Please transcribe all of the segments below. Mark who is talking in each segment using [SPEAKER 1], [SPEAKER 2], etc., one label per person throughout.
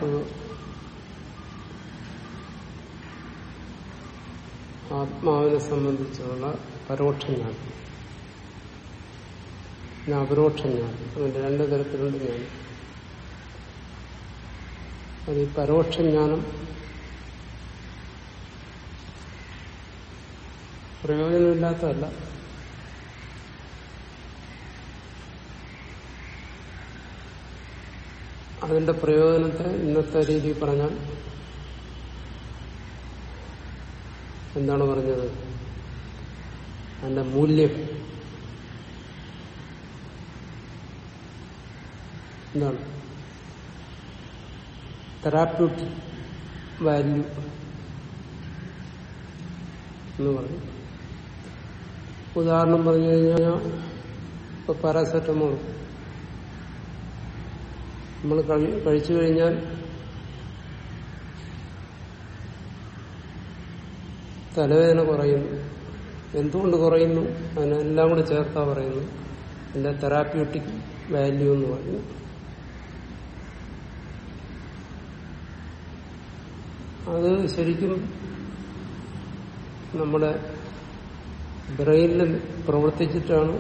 [SPEAKER 1] അടുത്തത് ആത്മാവിനെ സംബന്ധിച്ചുള്ള പരോക്ഷജ്ഞാനം പിന്നെ അപരോക്ഷജ്ഞാനം അങ്ങനെ രണ്ട് തരത്തിലുണ്ട് ഞാൻ അത് ഈ പരോക്ഷജ്ഞാനം പ്രയോജനമില്ലാത്തതല്ല അതിന്റെ പ്രയോജനത്തെ ഇന്നത്തെ രീതിയിൽ പറഞ്ഞാൽ എന്താണ് പറഞ്ഞത് അതിന്റെ മൂല്യം എന്താണ് തെറാപ്യൂട്ടിക് വാല്യൂ എന്ന് പറയും ഉദാഹരണം പറഞ്ഞു കഴിഞ്ഞാൽ ഇപ്പൊ പാരാസെറ്റമോൾ നമ്മൾ കഴിച്ചു കഴിഞ്ഞാൽ തലവേദന കുറയുന്നു എന്തുകൊണ്ട് കുറയുന്നു അതിനെല്ലാം കൂടെ ചേർത്താ പറയുന്നു എന്റെ തെറാപ്യൂട്ടിക് വാല്യൂ എന്ന് പറയുന്നു അത് ശരിക്കും നമ്മുടെ ബ്രെയിനിൽ പ്രവർത്തിച്ചിട്ടാണ്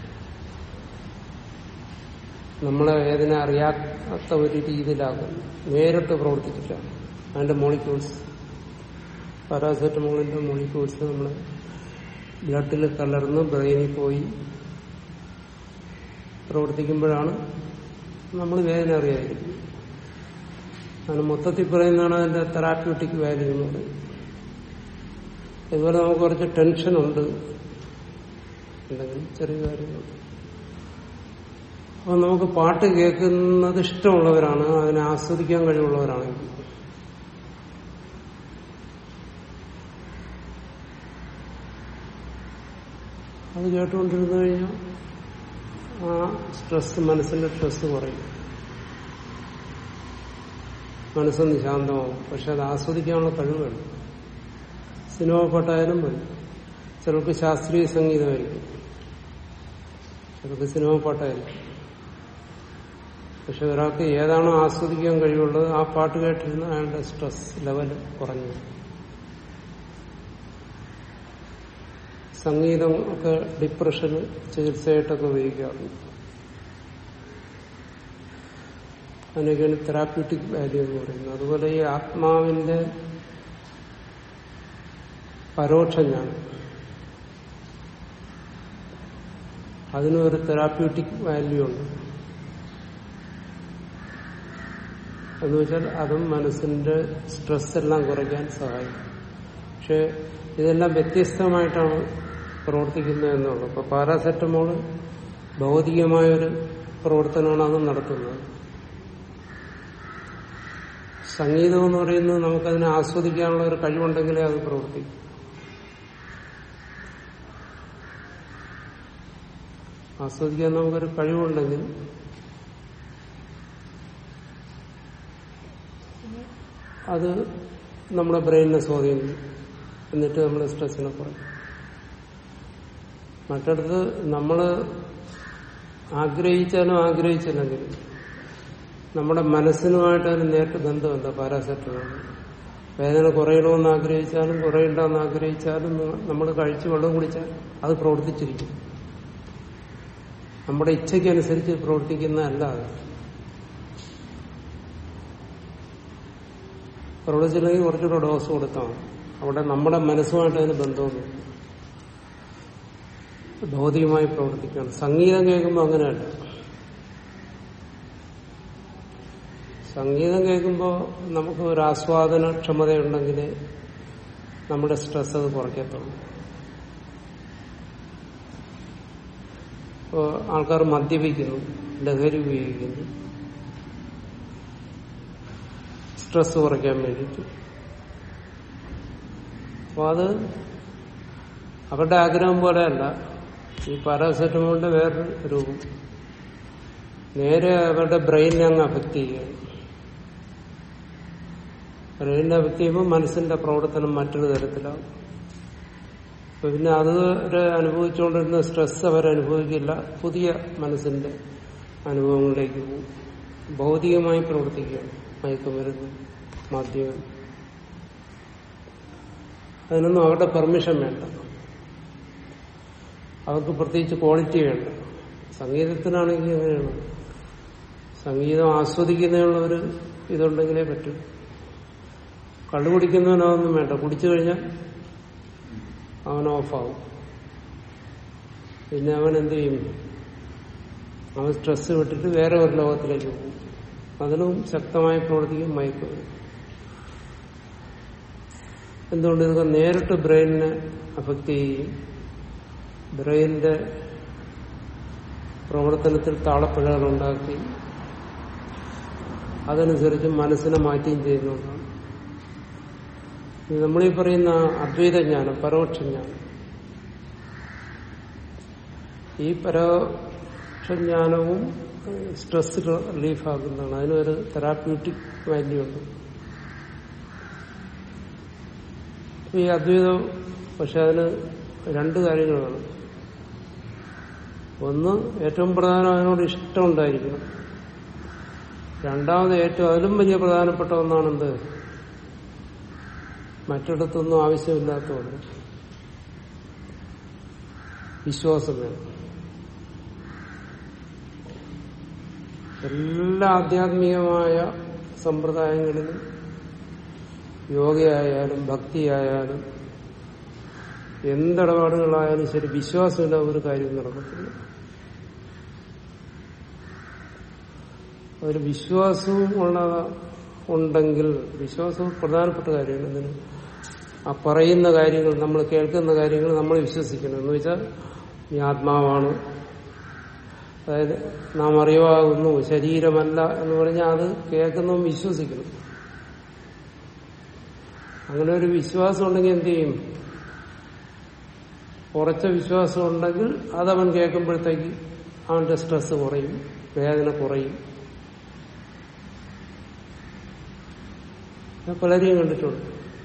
[SPEAKER 1] നമ്മളെ വേദന അറിയാത്ത ഒരു രീതിയിലാകുന്നത് നേരിട്ട് പ്രവർത്തിച്ചിട്ടാണ് അതിന്റെ മോളിക്യൂൾസ് പാരാസെറ്റമോളിന്റെ മോളിക്യൂൾസ് നമ്മളെ ബ്ലഡിൽ കലർന്ന് ബ്രെയിനിൽ പോയി പ്രവർത്തിക്കുമ്പോഴാണ് നമ്മൾ വേദന അറിയാതിരിക്കുന്നത് അതിന് മൊത്തത്തിൽ പറയുന്നതാണ് അതിന്റെ തെറാപ്യൂട്ടിക് വാല്യൂ എന്ന് പറയുന്നത് ഇതുപോലെ നമുക്ക് കുറച്ച് ടെൻഷൻ ഉണ്ട് എന്തെങ്കിലും ചെറിയ കാര്യങ്ങൾ അപ്പൊ നമുക്ക് പാട്ട് കേൾക്കുന്നത് ഇഷ്ടമുള്ളവരാണ് അതിനെ ആസ്വദിക്കാൻ കഴിവുള്ളവരാണെങ്കിൽ അത് കേട്ടുകൊണ്ടിരുന്നു കഴിഞ്ഞാൽ ആ സ്ട്രെസ് മനസ്സിന്റെ സ്ട്രെസ് കുറയും മനസ്സൊന്ന് ശാന്തമാവും പക്ഷെ അത് ആസ്വദിക്കാനുള്ള കഴിവ് വേണം സിനിമ പാട്ടായാലും മതി ചിലർക്ക് ശാസ്ത്രീയ സംഗീതമായിരിക്കും ചിലർക്ക് സിനിമ പാട്ടായിരിക്കും പക്ഷെ ഒരാൾക്ക് ഏതാണോ ആസ്വദിക്കാൻ കഴിവുള്ളത് ആ പാട്ട് കേട്ടിരുന്ന അയാളുടെ സ്ട്രെസ് ലെവൽ കുറഞ്ഞു സംഗീതം ഒക്കെ ഡിപ്രഷന് ചികിത്സയായിട്ടൊക്കെ ഉപയോഗിക്കാറുണ്ട് അതിനൊക്കെയാണ് തെറാപ്യൂട്ടിക് വാല്യൂ എന്ന് പറയുന്നത് അതുപോലെ ഈ ആത്മാവിന്റെ പരോക്ഷജ്ഞാനം അതിനും ഒരു തെറാപ്യൂട്ടിക് വാല്യൂ ഉണ്ട് എന്ന് വെച്ചാൽ അതും മനസ്സിന്റെ സ്ട്രെസ് എല്ലാം കുറയ്ക്കാൻ സഹായിക്കും പക്ഷെ ഇതെല്ലാം വ്യത്യസ്തമായിട്ടാണ് പ്രവർത്തിക്കുന്നത് എന്നുള്ളത് ഇപ്പൊ പാരാസെറ്റമോള് ഭൗതികമായൊരു പ്രവർത്തനമാണ് അത് നടത്തുന്നത് സംഗീതം എന്ന് പറയുന്നത് നമുക്കതിനെ ആസ്വദിക്കാനുള്ള ഒരു കഴിവുണ്ടെങ്കിലേ അത് പ്രവർത്തിക്കും ആസ്വദിക്കാൻ നമുക്കൊരു കഴിവുണ്ടെങ്കിൽ അത് നമ്മുടെ ബ്രെയിനിനെ സ്വാധീനിക്കും എന്നിട്ട് നമ്മുടെ സ്ട്രെസ്സിനെ കുറയും മറ്റടുത്ത് നമ്മൾ ആഗ്രഹിച്ചാലും ആഗ്രഹിച്ചില്ലെങ്കിലും നമ്മുടെ മനസ്സിനുമായിട്ട് അതിന് നേരിട്ട് ബന്ധമുണ്ട് പാരാസെറ്റമോൾ വേദന കുറയണമെന്ന് ആഗ്രഹിച്ചാലും കുറയണ്ടെന്ന് ആഗ്രഹിച്ചാലും നമ്മൾ കഴിച്ച് വെള്ളം കുടിച്ചാൽ അത് പ്രവർത്തിച്ചിരിക്കും നമ്മുടെ ഇച്ഛയ്ക്കനുസരിച്ച് പ്രവർത്തിക്കുന്നതല്ല അത് പ്രവർത്തിച്ചില്ലെങ്കിൽ കുറച്ചുകൂടെ ഡോസ് കൊടുത്താൽ അവിടെ നമ്മുടെ മനസ്സുമായിട്ട് അതിന് ബന്ധമൊന്നും ഭൗതികമായി പ്രവർത്തിക്കുകയാണ് സംഗീതം കേൾക്കുമ്പോൾ അങ്ങനെയല്ല സംഗീതം കേൾക്കുമ്പോൾ നമുക്ക് ഒരു ആസ്വാദന ക്ഷമതയുണ്ടെങ്കിൽ നമ്മുടെ സ്ട്രെസ് അത് കുറയ്ക്കത്തുള്ളൂ ഇപ്പോൾ ആൾക്കാർ മദ്യപിക്കുന്നു ലഹരി ഉപയോഗിക്കുന്നു സ്ട്രെസ് കുറയ്ക്കാൻ വേണ്ടിയിട്ട് അപ്പോൾ അത് അവരുടെ ആഗ്രഹം പോലെയല്ല ഈ പാരാസെറ്റമോളിന്റെ വേറൊരു രൂപം നേരെ അവരുടെ ബ്രെയിനിനെ അങ്ങ് അഫക്ട് ചെയ്യുകയാണ് ബ്രെയിനിനെ അഫക്ട് ചെയ്യുമ്പോൾ മനസ്സിന്റെ പ്രവർത്തനം മറ്റൊരു തരത്തിലാവും അപ്പൊ പിന്നെ അത് ഒരു അനുഭവിച്ചുകൊണ്ടിരുന്ന സ്ട്രെസ് അവരനുഭവിക്കില്ല പുതിയ മനസ്സിന്റെ അനുഭവങ്ങളിലേക്ക് പോകും ഭൗതികമായി പ്രവർത്തിക്കുകയാണ് മയക്കുമരുന്ന് മദ്യം അതിനൊന്നും അവരുടെ പെർമിഷൻ വേണ്ട അവർക്ക് പ്രത്യേകിച്ച് ക്വാളിറ്റി വേണ്ട സംഗീതത്തിനാണെങ്കിൽ അങ്ങനെയാണ് സംഗീതം ആസ്വദിക്കുന്നതിനുള്ള ഒരു ഇതുണ്ടെങ്കിലേ പറ്റൂ കള്ളു കുടിക്കുന്നവനൊന്നും വേണ്ട കുടിച്ചു കഴിഞ്ഞാൽ അവൻ ഓഫാവും പിന്നെ അവൻ എന്ത് ചെയ്യും അവൻ സ്ട്രെസ് വിട്ടിട്ട് വേറെ ഒരു ലോകത്തിലേക്ക് പോകും അതിനും ശക്തമായി പ്രവർത്തിക്കും മയക്കുമരുന്ന് എന്തുകൊണ്ട് ഇതൊക്കെ നേരിട്ട് ബ്രെയിനിനെ അഫക്റ്റ് ചെയ്യുകയും ബ്രെയിനിന്റെ പ്രവർത്തനത്തിൽ താളപ്പിഴകൾ ഉണ്ടാക്കി അതനുസരിച്ച് മനസ്സിനെ മാറ്റുകയും ചെയ്യുന്നതാണ് ഇത് നമ്മളീ പറയുന്ന അദ്വൈത ജ്ഞാനം പരോക്ഷ ജ്ഞാനം ഈ പരോക്ഷ ജ്ഞാനവും സ്ട്രെസ് റിലീഫ് ആക്കുന്നതാണ് അതിനൊരു തെറാപ്യൂട്ടിക് വാല്യൂ ഉണ്ട് ഈ അദ്വൈതം പക്ഷെ അതിന് രണ്ട് കാര്യങ്ങളാണ് ഒന്ന് ഏറ്റവും പ്രധാനം അതിനോട് ഇഷ്ടം ഉണ്ടായിരിക്കണം രണ്ടാമത് ഏറ്റവും അതിലും വലിയ പ്രധാനപ്പെട്ട ഒന്നാണെന്ത് മറ്റിടത്തൊന്നും ആവശ്യമില്ലാത്തതുകൊണ്ട് വിശ്വാസം വേണം എല്ലാ ആധ്യാത്മികമായ സമ്പ്രദായങ്ങളിലും യോഗയായാലും ഭക്തിയായാലും എന്തിടപാടുകളായാലും ശരി വിശ്വാസമില്ല ഒരു കാര്യം നടക്കത്തില്ല ഒരു വിശ്വാസവും ഉള്ള ഉണ്ടെങ്കിൽ വിശ്വാസവും പ്രധാനപ്പെട്ട കാര്യമാണ് ഇതിന് ആ പറയുന്ന കാര്യങ്ങൾ നമ്മൾ കേൾക്കുന്ന കാര്യങ്ങൾ നമ്മൾ വിശ്വസിക്കണം എന്ന് വെച്ചാൽ ഈ ആത്മാവാണ് അതായത് നാം അറിവാകുന്നു ശരീരമല്ല എന്ന് പറഞ്ഞാൽ അത് കേൾക്കുന്നതും വിശ്വസിക്കണം അങ്ങനെ ഒരു വിശ്വാസം ഉണ്ടെങ്കിൽ എന്ത് ചെയ്യും ഉറച്ച വിശ്വാസം ഉണ്ടെങ്കിൽ അതവൻ കേൾക്കുമ്പോഴത്തേക്ക് അവന്റെ സ്ട്രെസ് കുറയും വേദന കുറയും ഞാൻ പലരെയും കണ്ടിട്ടുണ്ട്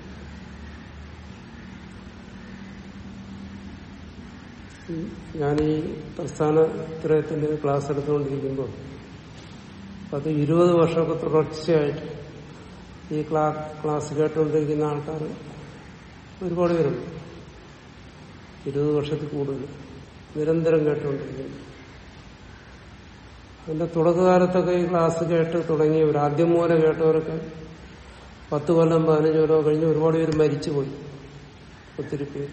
[SPEAKER 1] ഞാൻ ഈ പ്രസ്ഥാനത്രയത്തിന്റെ ക്ലാസ് എടുത്തുകൊണ്ടിരിക്കുമ്പോൾ അത് ഇരുപത് വർഷമൊക്കെ തുടർച്ചയായിട്ട് ഈ ക്ലാ ക്ലാസ് കേട്ടുകൊണ്ടിരിക്കുന്ന ആൾക്കാർ ഒരുപാട് പേരുണ്ട് ഇരുപത് വർഷത്തിൽ കൂടുതൽ നിരന്തരം കേട്ടുകൊണ്ടിരിക്കുന്നു അതിന്റെ തുടക്കകാലത്തൊക്കെ ഈ ക്ലാസ് കേട്ട് തുടങ്ങിയവർ ആദ്യം മൂലം കേട്ടവരൊക്കെ പത്ത് കൊല്ലം പതിനഞ്ച് കൊല്ലം കഴിഞ്ഞ് ഒരുപാട് പേര് മരിച്ചുപോയി ഒത്തിരി പേര്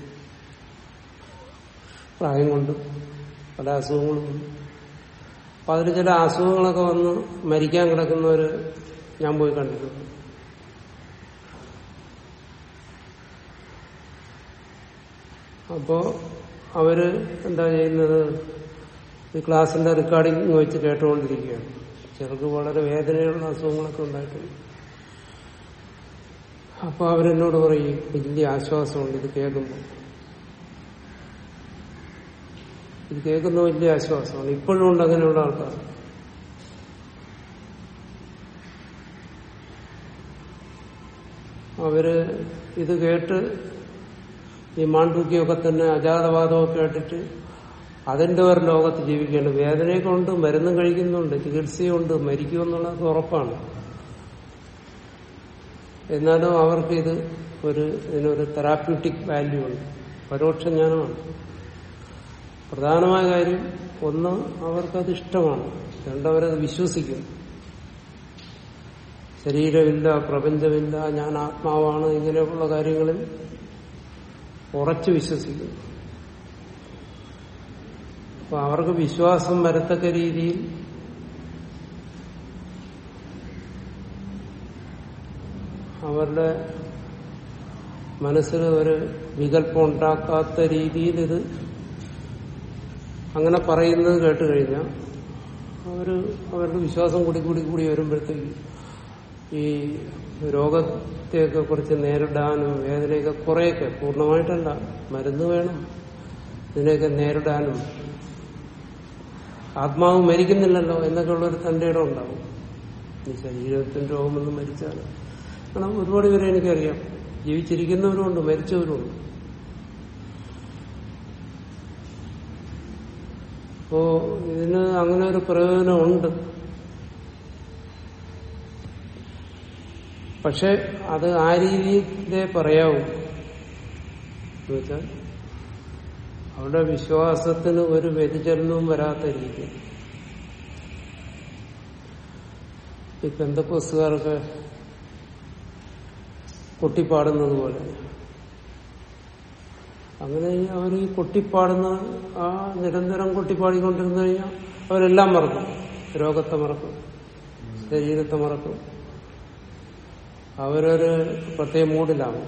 [SPEAKER 1] പ്രായം കൊണ്ട് പല അസുഖങ്ങളും ഉണ്ട് അപ്പൊ അതിൽ ചില അസുഖങ്ങളൊക്കെ വന്ന് മരിക്കാൻ കിടക്കുന്നവര് ഞാൻ പോയി കണ്ടിട്ടുണ്ട് അപ്പോ അവര് എന്താ ചെയ്യുന്നത് ഈ ക്ലാസിന്റെ റെക്കോർഡിംഗ് വെച്ച് കേട്ടുകൊണ്ടിരിക്കുകയാണ് ചിലർക്ക് വളരെ വേദനയുള്ള അസുഖങ്ങളൊക്കെ ഉണ്ടായിട്ടുണ്ട് അപ്പൊ അവരെന്നോട് പറയും വലിയ ആശ്വാസമുണ്ട് ഇത് കേൾക്കുമ്പോൾ ഇത് കേൾക്കുന്ന വലിയ ആശ്വാസമാണ് ഇപ്പോഴും ഉണ്ട് അങ്ങനെയുള്ള ആൾക്കാർ അവര് ഇത് കേട്ട് ഈ മാണ്ഡൂക്യമൊക്കെ തന്നെ അജാതവാദമൊക്കെ കേട്ടിട്ട് അതിന്റെ ഒരു ലോകത്ത് ജീവിക്കുകയാണ് വേദനയൊക്കെ ഉണ്ട് മരുന്നും കഴിക്കുന്നുണ്ട് ചികിത്സയുണ്ട് മരിക്കുമെന്നുള്ളത് ഉറപ്പാണ് എന്നാലും അവർക്ക് ഇത് ഒരു ഇതിനൊരു തെറാപ്യൂട്ടിക് വാല്യൂ ഉണ്ട് പരോക്ഷ ജ്ഞാനമാണ് പ്രധാനമായ കാര്യം ഒന്ന് അവർക്കത് ഇഷ്ടമാണ് രണ്ടവരത് വിശ്വസിക്കും ശരീരമില്ല പ്രപഞ്ചമില്ല ഞാൻ ആത്മാവാണ് ഇങ്ങനെയുള്ള കാര്യങ്ങളിൽ ഉറച്ചു വിശ്വസിക്കുന്നു അപ്പൊ അവർക്ക് വിശ്വാസം വരത്തക്ക രീതിയിൽ അവരുടെ മനസ്സിൽ ഒരു വികല്പം ഉണ്ടാക്കാത്ത രീതിയിൽ ഇത് അങ്ങനെ പറയുന്നത് കേട്ട് കഴിഞ്ഞാൽ അവര് അവരുടെ വിശ്വാസം കൂടി കൂടി കൂടി വരുമ്പോഴത്തേക്ക് ഈ രോഗത്തെയൊക്കെ കുറിച്ച് നേരിടാനും വേദനയൊക്കെ കുറേയൊക്കെ പൂർണ്ണമായിട്ടല്ല മരുന്ന് വേണം ഇതിനെയൊക്കെ നേരിടാനും ആത്മാവ് മരിക്കുന്നില്ലല്ലോ എന്നൊക്കെ ഉള്ളൊരു തന്റെ ഇടം ഉണ്ടാവും ഈ ശരീരത്തിന്റെ രോഗമൊന്നും മരിച്ചാൽ കാരണം ഒരുപാട് പേരെ എനിക്കറിയാം ജീവിച്ചിരിക്കുന്നവരുമുണ്ട് മരിച്ചവരുമുണ്ട് അപ്പോ ഇതിന് അങ്ങനെ ഒരു പ്രയോജനമുണ്ട് പക്ഷെ അത് ആ രീതിയിലേ പറയാവൂ എന്നുവെച്ചാൽ അവരുടെ വിശ്വാസത്തിന് ഒരു വ്യതിചലനവും വരാത്ത രീതി ഈ പെന്തക്കോസുകാർക്ക് കൊട്ടിപ്പാടുന്നത് പോലെ അങ്ങനെ അവർ ഈ കൊട്ടിപ്പാടുന്ന ആ നിരന്തരം കൊട്ടിപ്പാടിക്കൊണ്ടിരുന്നു കഴിഞ്ഞാൽ അവരെല്ലാം മറക്കും രോഗത്തെ മറക്കും ശരീരത്തെ മറക്കും അവരൊരു പ്രത്യേക മൂഡിലാണ്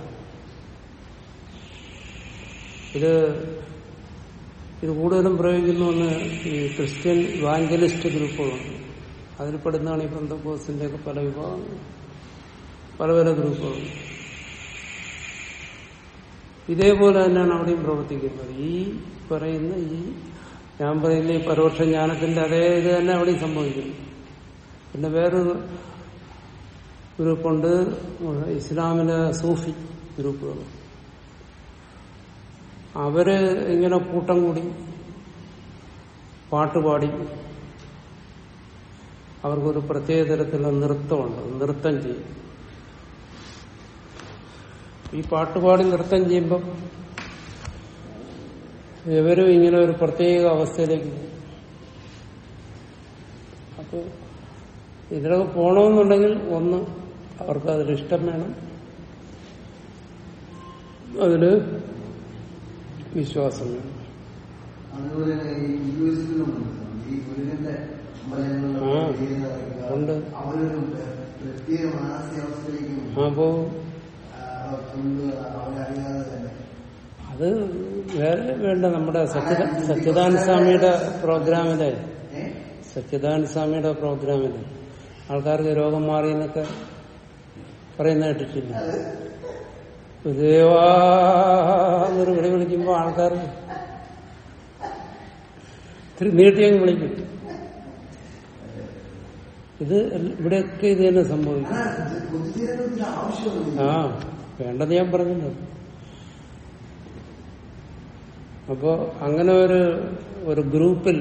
[SPEAKER 1] ഇത് ഇത് കൂടുതലും പ്രയോഗിക്കുന്നുവെന്ന് ഈ ക്രിസ്ത്യൻ വാഞ്ചലിസ്റ്റ് ഗ്രൂപ്പുകളുണ്ട് അതിൽപ്പെടുന്നതാണ് ഈ ബന്ധക്കോസിന്റെ ഒക്കെ പല വിഭാഗങ്ങൾ പല പല ഗ്രൂപ്പുകളുണ്ട് ഇതേപോലെ തന്നെയാണ് അവിടെയും പ്രവർത്തിക്കുന്നത് ഈ പറയുന്ന ഈ ഞാൻ പറയുന്ന ഈ പരോക്ഷ ജ്ഞാനത്തിന്റെ അതേ ഇത് തന്നെ അവിടെയും സംഭവിക്കുന്നു പിന്നെ വേറൊരു ഗ്രൂപ്പുണ്ട് ഇസ്ലാമിലെ സൂഫി ഗ്രൂപ്പുകൾ അവര് ഇങ്ങനെ കൂട്ടം കൂടി പാട്ടുപാടി അവർക്കൊരു പ്രത്യേക തരത്തിലുള്ള നൃത്തമുണ്ട് നൃത്തം ചെയ്യും ഈ പാട്ടുപാടി നൃത്തം ചെയ്യുമ്പം ഇവരും ഇങ്ങനെ ഒരു പ്രത്യേക അവസ്ഥയിലേക്ക് പോകും അപ്പൊ ഇതിലൊക്കെ പോണമെന്നുണ്ടെങ്കിൽ ഒന്ന് അവർക്ക് അതിലിഷ്ടം വേണം അതില് വിശ്വാസം വേണം
[SPEAKER 2] അതുപോലെ തന്നെ ഈ ഹിന്ദുയിസത്തിലുമുണ്ട് ഈ മുരുകന്റെ അമ്പലങ്ങളിലൊക്കെ
[SPEAKER 1] ആ,
[SPEAKER 2] ചെയ്യുന്ന കാര്യങ്ങൾ
[SPEAKER 1] ഉണ്ട്.
[SPEAKER 2] അവരൊരു പ്രത്യേക മാനസികാവസ്ഥയിലേക്ക്
[SPEAKER 1] അപ്പോ
[SPEAKER 2] കൊണ്ട് അവരറിയാതെ തന്നെ
[SPEAKER 1] അത് വേറെ വേണ്ട നമ്മുടെ സച്ചിദ സച്ചിദാനന്ദ സ്വാമിയുടെ പ്രോഗ്രാമിലെ
[SPEAKER 2] ഏ?
[SPEAKER 1] സച്ചിദാനന്ദ സ്വാമിയുടെ പ്രോഗ്രാമില് ആൾക്കാർക്ക് രോഗം മാറി എന്നൊക്കെ പറയുന്ന കേട്ടിട്ടില്ല ഗുരുദേവാ എന്നൊരു വിളി വിളിക്കുമ്പോ ആൾക്കാർ ഇത്തിരി നീട്ടിയങ്ങ് വിളിക്കും ഇത് എല്ല- ഇവിടെയൊക്കെ ഇത് തന്നെ സംഭവിക്കും
[SPEAKER 2] അങ്ങനെ പൊതുജനങ്ങൾക്ക് ആവശ്യമൊന്നുമില്ല
[SPEAKER 1] ആ വേണ്ടത് ഞാൻ പറഞ്ഞല്ലോ അപ്പോ അങ്ങനെ ഒരു ഒരു ഗ്രൂപ്പിൽ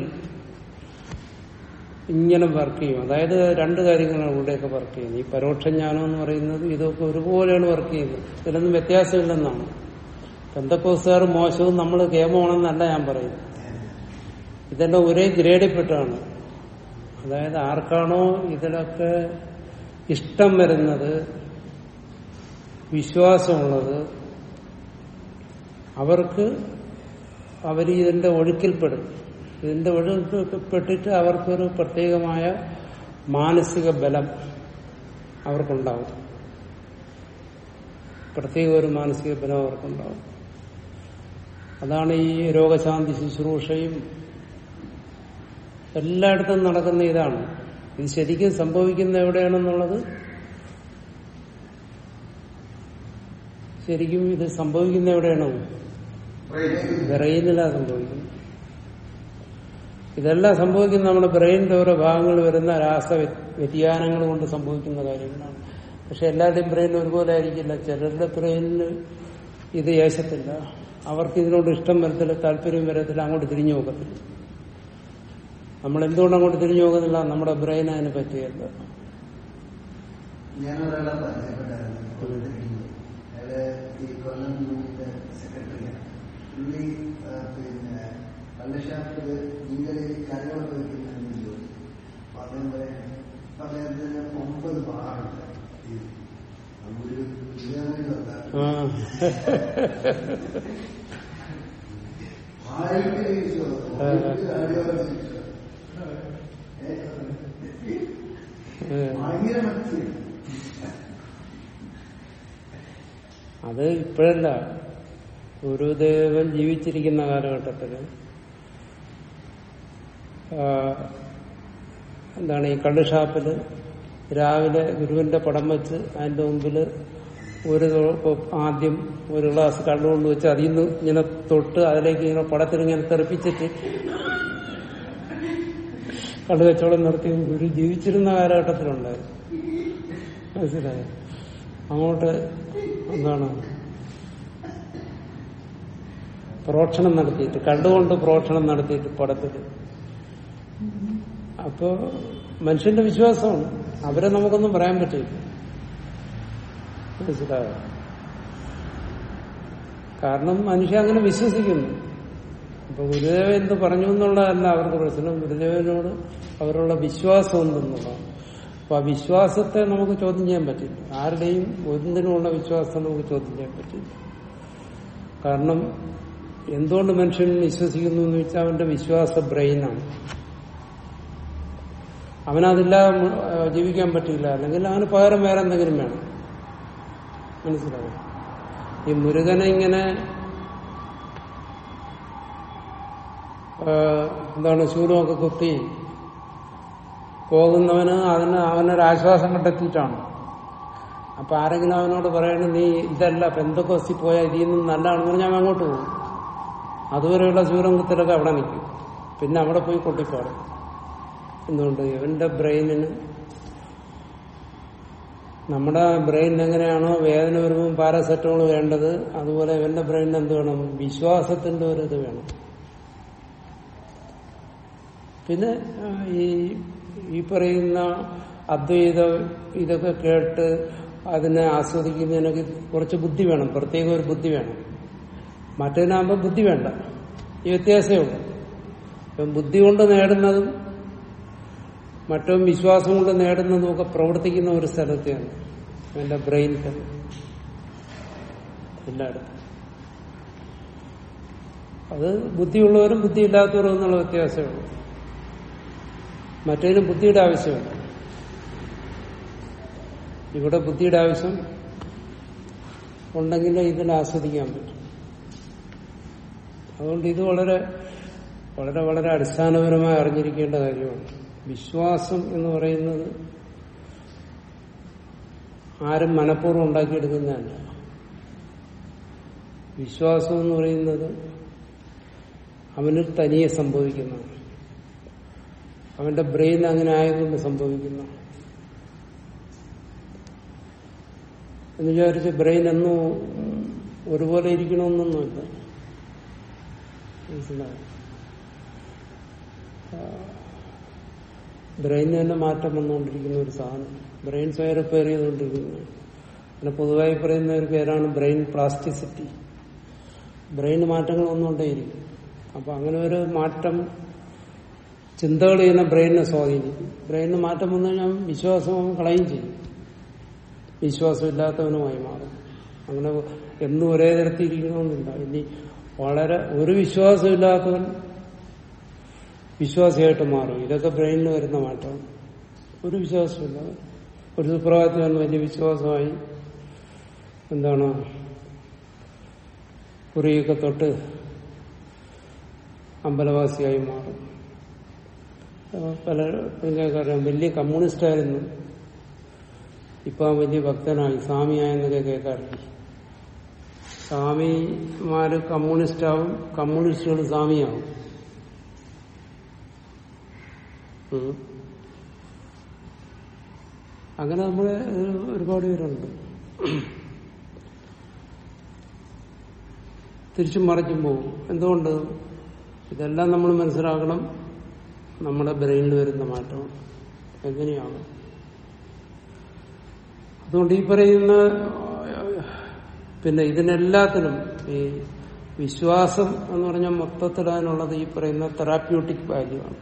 [SPEAKER 1] ഇങ്ങനെ വർക്ക് ചെയ്യും അതായത് രണ്ട് കാര്യങ്ങളാണ് ഇവിടെയൊക്കെ വർക്ക് ചെയ്യുന്നത് ഈ പരോക്ഷ ജ്ഞാനം എന്ന് പറയുന്നത് ഇതൊക്കെ ഒരുപോലെയാണ് വർക്ക് ചെയ്യുന്നത് ഇതിലൊന്നും വ്യത്യാസമില്ലെന്നാണ് പെന്തക്കോസുകാർ മോശവും നമ്മൾ കേമമാണെന്നല്ല ഞാൻ പറയുന്നത് ഇതെല്ലാം ഒരേ ഗ്രേഡിൽപ്പെട്ടാണ് അതായത് ആർക്കാണോ ഇതിലൊക്കെ ഇഷ്ടം വരുന്നത് വിശ്വാസമുള്ളത് അവർക്ക് അവർ ഇതിന്റെ ഒഴുക്കിൽപ്പെടും ഇതിന്റെ ഒഴുക്കിൽപ്പെട്ടിട്ട് അവർക്കൊരു പ്രത്യേകമായ മാനസിക ബലം അവർക്കുണ്ടാവും പ്രത്യേക ഒരു മാനസിക ബലം അവർക്കുണ്ടാവും അതാണ് ഈ രോഗശാന്തി ശുശ്രൂഷയും എല്ലായിടത്തും നടക്കുന്ന ഇതാണ് ഇത് ശരിക്കും സംഭവിക്കുന്ന എവിടെയാണെന്നുള്ളത് ശരിക്കും ഇത് സംഭവിക്കുന്ന എവിടെയാണോ ബ്രെയിനിലാണ് സംഭവിക്കുന്നത് ഇതെല്ലാം സംഭവിക്കുന്ന നമ്മുടെ ബ്രെയിനിന്റെ ഓരോ ഭാഗങ്ങൾ വരുന്ന രാസ വ്യ- വ്യതിയാനങ്ങൾ കൊണ്ട് സംഭവിക്കുന്ന കാര്യങ്ങളാണ് പക്ഷെ എല്ലാവരുടെയും ബ്രെയിൻ ഒരുപോലെ ആയിരിക്കില്ല ചിലരുടെ ബ്രെയിനിന് ഇത് യേശത്തില്ല അവർക്ക് ഇതിനോട് ഇഷ്ടം വരത്തില്ല താല്പര്യം വരത്തില്ല അങ്ങോട്ട് തിരിഞ്ഞു നോക്കത്തില്ല നമ്മൾ എന്തുകൊണ്ട് അങ്ങോട്ട് തിരിഞ്ഞു നോക്കുന്നില്ല നമ്മുടെ ബ്രെയിൻ അതിന് പറ്റിയല്ല
[SPEAKER 2] ഞാനൊരാളെ പരിചയപ്പെട്ടായിരുന്നു അയാള് ഈ കൊല്ലം യൂണിറ്റ് സെക്രട്ടറിയാണ് പുള്ളി ആ, പിന്നെ കള്ളഷാപ്പില് ഇങ്ങനെ കരകളൊക്കെ വെക്കുന്ന ജോലി അപ്പൊ അദ്ദേഹം പറയാൻ അപ്പൊ അദ്ദേഹത്തിന് ഒമ്പത് ബാറുണ്ട് ഈ നമ്മളൊരു ഇതേമാതിരി വന്നാൽ
[SPEAKER 1] ആ
[SPEAKER 2] ആയിരത്തി വിശ്വാസം അടിയോടെ വിശ്വാസം
[SPEAKER 1] ഏ.
[SPEAKER 2] ഭയങ്കര മത്സ്യം
[SPEAKER 1] അത് ഇപ്പോഴല്ല ഗുരുദേവൻ ജീവിച്ചിരിക്കുന്ന കാലഘട്ടത്തില് ആ, എന്താണ് ഈ കള്ളുഷാപ്പില് രാവിലെ ഗുരുവിന്റെ പടം വെച്ച് അതിന്റെ മുമ്പില് ഒരു തൊ- ആദ്യം ഒരു ഗ്ലാസ് കള്ളു കൊണ്ട് വെച്ച് അതിൽ നിന്ന് ഇങ്ങനെ തൊട്ട് അതിലേക്ക് ഇങ്ങനെ പടത്തിൽ ഇങ്ങനെ തെറിപ്പിച്ചിട്ട് കള്ളു കച്ചവടം നടത്തി ഗുരു ജീവിച്ചിരുന്ന കാലഘട്ടത്തിലുണ്ടായിരുന്നു മനസ്സിലായോ അങ്ങോട്ട് എന്താണ് പ്രോക്ഷണം നടത്തിയിട്ട് കണ്ടുകൊണ്ട് പ്രോക്ഷണം നടത്തിയിട്ട് പടത്തിൽ അപ്പോ മനുഷ്യന്റെ വിശ്വാസമാണ് അവരെ നമുക്കൊന്നും പറയാൻ പറ്റില്ല മനസ്സിലായോ കാരണം മനുഷ്യ അങ്ങനെ വിശ്വസിക്കുന്നു അപ്പൊ ഗുരുദേവൻ എന്ത് പറഞ്ഞു എന്നുള്ളതല്ല അവർക്ക് പ്രശ്നം ഗുരുദേവനോട് അവരുള്ള വിശ്വാസം എന്തെന്നുള്ളതാണ് അപ്പൊ ആ വിശ്വാസത്തെ നമുക്ക് ചോദ്യം ചെയ്യാൻ പറ്റില്ല ആരുടെയും ഒന്നിനുമുള്ള വിശ്വാസം നമുക്ക് ചോദ്യം ചെയ്യാൻ പറ്റില്ല കാരണം എന്തുകൊണ്ട് മനുഷ്യൻ വിശ്വസിക്കുന്നു എന്ന് വെച്ചാൽ അവന്റെ വിശ്വാസ ബ്രെയിനാണ് അവനതില്ലാതെ മു- ആ, ജീവിക്കാൻ പറ്റില്ല അല്ലെങ്കിൽ അവന് പകരം വേറെ എന്തെങ്കിലും വേണം മനസ്സിലാവും ഈ മുരുകനെ ഇങ്ങനെ ആ, എന്താണ് ശൂലമൊക്കെ കുത്തി പോകുന്നവന് അതിന് അവനൊരു ആശ്വാസം കണ്ടെത്തിയിട്ടാണ് അപ്പൊ ആരെങ്കിലും അവനോട് പറയണ നീ ഇതല്ല പെന്തക്കൊസ്തി പോയാൽ ഇതിൽ നിന്ന് നല്ലതാണെന്ന് പറഞ്ഞാൽ അവൻ അങ്ങോട്ട് പോകും അതുവരെയുള്ള ശൂലം കുത്തലൊക്കെ അവിടെ നിൽക്കും പിന്നെ അവിടെ പോയി കൊട്ടിപ്പാടും എന്തുകൊണ്ട് ഇവന്റെ ബ്രെയിനിന് നമ്മുടെ ബ്രെയിനിന് എങ്ങനെയാണോ വേദന വരുമ്പോൾ പാരസെറ്റമോൾ വേണ്ടത് അതുപോലെ ഇവന്റെ ബ്രെയിനിന് എന്ത് വേണം വിശ്വാസത്തിന്റെ ഒരു ഇത് വേണം പിന്നെ ആ, ഈ ഈ പറയുന്ന അദ്വൈത ഇതൊക്കെ കേട്ട് അതിനെ ആസ്വദിക്കുന്നതിനൊക്കെ കുറച്ച് ബുദ്ധി വേണം പ്രത്യേക ഒരു ബുദ്ധി വേണം മറ്റതിനാകുമ്പോൾ ബുദ്ധി വേണ്ട ഈ വ്യത്യാസമേ ഉള്ളൂ ഇപ്പം ബുദ്ധി കൊണ്ട് നേടുന്നതും മറ്റും വിശ്വാസം കൊണ്ട് നേടുന്നതും ഒക്കെ പ്രവർത്തിക്കുന്ന ഒരു സ്ഥലത്തെയാണ് എന്റെ ബ്രെയിൻ തന്നെ എല്ലായിടത്തും അത് ബുദ്ധിയുള്ളവരും ബുദ്ധിയില്ലാത്തവരും എന്നുള്ള വ്യത്യാസമേ ഉള്ളൂ മറ്റേതിന് ബുദ്ധിയുടെ ആവശ്യമില്ല ഇവിടെ ബുദ്ധിയുടെ ആവശ്യം ഉണ്ടെങ്കിൽ ഇതിനെ ആസ്വദിക്കാൻ പറ്റും അതുകൊണ്ട് ഇത് വളരെ വളരെ വളരെ അടിസ്ഥാനപരമായി അറിഞ്ഞിരിക്കേണ്ട കാര്യമാണ് വിശ്വാസം എന്ന് പറയുന്നത് ആരും മനഃപൂർവ്വം ഉണ്ടാക്കിയെടുക്കുന്നതല്ല വിശ്വാസം എന്ന് പറയുന്നത് അവനിൽ തനിയെ സംഭവിക്കുന്നതാണ് അവന്റെ ബ്രെയിൻ അങ്ങനെ ആയതുകൊണ്ട് സംഭവിക്കുന്നു എന്ന് വിചാരിച്ച് ബ്രെയിൻ എന്നും ഒരുപോലെ ഇരിക്കണമെന്നൊന്നുമില്ല മനസ്സിലായോ ബ്രെയിനിന് തന്നെ മാറ്റം വന്നുകൊണ്ടിരിക്കുന്ന ഒരു സാധനം ബ്രെയിൻ സ്വയം റിപ്പയർ ചെയ്തുകൊണ്ടിരിക്കുന്നു പിന്നെ പൊതുവായി പറയുന്ന ഒരു പേരാണ് ബ്രെയിൻ പ്ലാസ്റ്റിസിറ്റി ബ്രെയിൻ മാറ്റങ്ങൾ വന്നുകൊണ്ടേയിരിക്കും അപ്പൊ അങ്ങനെ ഒരു മാറ്റം ചിന്തകൾ ചെയ്യുന്ന ബ്രെയിനിനെ സ്വാധീനിക്കും ബ്രെയിനിന് മാറ്റം വന്നു കഴിഞ്ഞാൽ വിശ്വാസം അവൻ കളയും ചെയ്യും വിശ്വാസമില്ലാത്തവനുമായി മാറും അങ്ങനെ എന്നും ഒരേ തരത്തിൽ ഇരിക്കണമെന്നില്ല ഇനി വളരെ ഒരു വിശ്വാസമില്ലാത്തവൻ വിശ്വാസിയായിട്ട് മാറും ഇതൊക്കെ ബ്രെയിനിൽ വരുന്ന മാറ്റം ഒരു വിശ്വാസമില്ല ഒരു സുപ്രഭാതത്തിൽ വലിയ വിശ്വാസമായി എന്താണ് കുറിയൊക്കെ തൊട്ട് അമ്പലവാസിയായി മാറും പലപ്പോഴും കേൾക്കാറിയാം വലിയ കമ്മ്യൂണിസ്റ്റ് ആയിരുന്നു ഇപ്പൊ അവൻ വലിയ ഭക്തനായി സ്വാമിയായെന്നൊക്കെ കേൾക്കാറില്ല സ്വാമിമാര് കമ്മ്യൂണിസ്റ്റാവും കമ്മ്യൂണിസ്റ്റുകൾ സ്വാമിയാവും ഉം. അങ്ങനെ നമ്മളെ ഒരു- ഒരുപാട് പേരുണ്ട് തിരിച്ചും മറിച്ചും പോകും എന്തുകൊണ്ട് ഇതെല്ലാം നമ്മൾ മനസ്സിലാക്കണം നമ്മുടെ ബ്രെയിനിൽ വരുന്ന മാറ്റം എങ്ങനെയാണ് അതുകൊണ്ട് ഈ പറയുന്ന പിന്നെ ഇതിനെല്ലാത്തിനും ഈ വിശ്വാസം എന്ന് പറഞ്ഞാൽ മൊത്തത്തിൽ അതിനുള്ളത് ഈ പറയുന്ന തെറാപ്യൂട്ടിക് വാല്യൂ ആണ്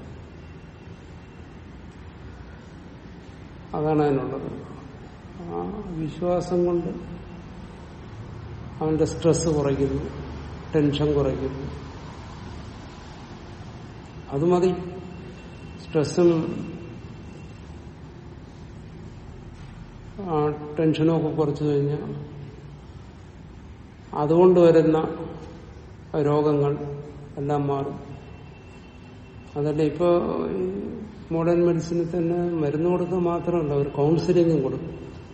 [SPEAKER 1] അതാണ് അതിനുള്ളത് ആ വിശ്വാസം കൊണ്ട് അവന്റെ സ്ട്രെസ് കുറയ്ക്കുന്നു ടെൻഷൻ കുറയ്ക്കുന്നു അത് മതി സ്ട്രെസ്സും ആ ടെൻഷനും ഒക്കെ കുറച്ചു കഴിഞ്ഞാൽ അതുകൊണ്ട് വരുന്ന രോഗങ്ങൾ എല്ലാം മാറും അതല്ല ഇപ്പോ ഈ മോഡേൺ മെഡിസിനിൽ തന്നെ മരുന്ന് കൊടുക്കുക മാത്രമല്ല ഒരു കൗൺസിലിങ്ങും കൊടുക്കും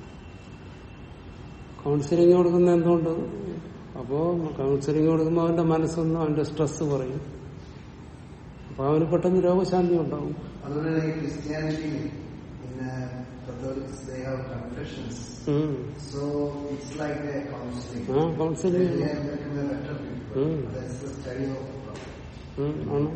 [SPEAKER 1] കൗൺസിലിംഗ് കൊടുക്കുന്ന എന്തുകൊണ്ട് അപ്പോ കൗൺസിലിംഗ് കൊടുക്കുമ്പോൾ അവന്റെ മനസ്സൊന്നും അവന്റെ സ്ട്രെസ് കുറയും അപ്പൊ അവന് പെട്ടെന്ന് രോഗശാന്തി ഉണ്ടാവും
[SPEAKER 2] അതുപോലെ തന്നെ ഈ ക്രിസ്ത്യാനിറ്റി പിന്നെ കത്തോലിക്സ് they have confessions
[SPEAKER 1] ഉം.
[SPEAKER 2] so it's like a counseling
[SPEAKER 1] ആ counselling
[SPEAKER 2] they are becoming a better people
[SPEAKER 1] ഉം.
[SPEAKER 2] that's the study of
[SPEAKER 1] ഉം, ആണ്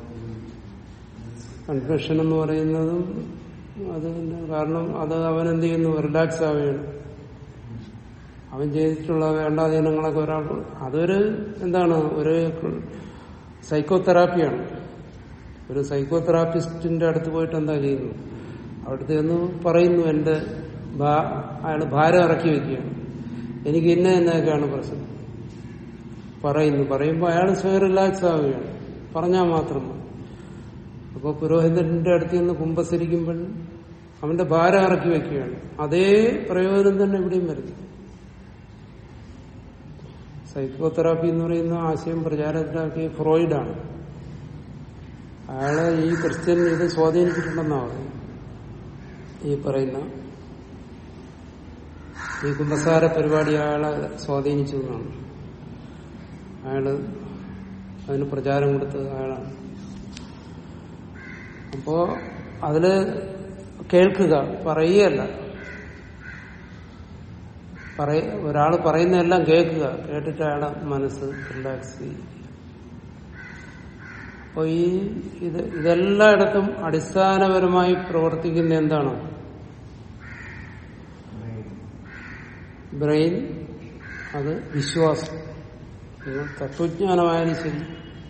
[SPEAKER 1] കൺഫെഷൻ എന്ന് പറയുന്നതും അത് തന്നെ കാരണം അത് അവൻ എന്ത് ചെയ്യുന്നു റിലാക്സ് ആവുകയാണ് അവൻ ചെയ്തിട്ടുള്ള വേണ്ടാധീനങ്ങളൊക്കെ ഒരാൾ അതൊരു എന്താണ് ഒരു സൈക്കോതെറാപ്പിയാണ് ഒരു സൈക്കോതെറാപ്പിസ്റ്റിന്റെ അടുത്ത് പോയിട്ട് എന്താ ചെയ്യുന്നു അവിടുത്തെ ഒന്ന് പറയുന്നു എന്റെ അയാൾ ഭാരം ഇറക്കി വെക്കുകയാണ് എനിക്ക് ഇന്ന എന്നൊക്കെയാണ് പ്രശ്നം പറയുന്നു പറയുമ്പോൾ അയാൾ സ്വയം റിലാക്സ് ആവുകയാണ് പറഞ്ഞാൽ മാത്രം മതി അപ്പോൾ പുരോഹിതന്റെ അടുത്ത് നിന്ന് കുമ്പസരിക്കുമ്പോൾ അവന്റെ ഭാരം ഇറക്കി വെക്കുകയാണ് അതേ പ്രയോജനം തന്നെ ഇവിടെയും വരുന്നു സൈക്കോതെറാപ്പി എന്ന് പറയുന്ന ആശയം പ്രചാരത്തിലാക്കിയ ഫ്രോയിഡാണ് അയാളെ ഈ ക്രിസ്ത്യൻ ഇത് സ്വാധീനിച്ചിട്ടുണ്ടെന്നാണ് ഈ പറയുന്ന ഈ കുമ്പസാര പരിപാടി അയാളെ സ്വാധീനിച്ചു എന്നാണ് അയാള് അതിന് പ്രചാരം കൊടുത്തത് അയാളാണ് അപ്പോ അതില് കേൾക്കുക പറയുകയല്ല പറയ ഒരാൾ പറയുന്നതെല്ലാം കേൾക്കുക കേട്ടിട്ട് അയാളെ മനസ്സ് റിലാക്സ് ചെയ്യും അപ്പൊ ഈ ഇത് ഇതെല്ലായിടത്തും അടിസ്ഥാനപരമായി പ്രവർത്തിക്കുന്ന എന്താണ് ബ്രെയിൻ അത് വിശ്വാസം നിങ്ങൾ തത്വജ്ഞാനമായാലും ശരി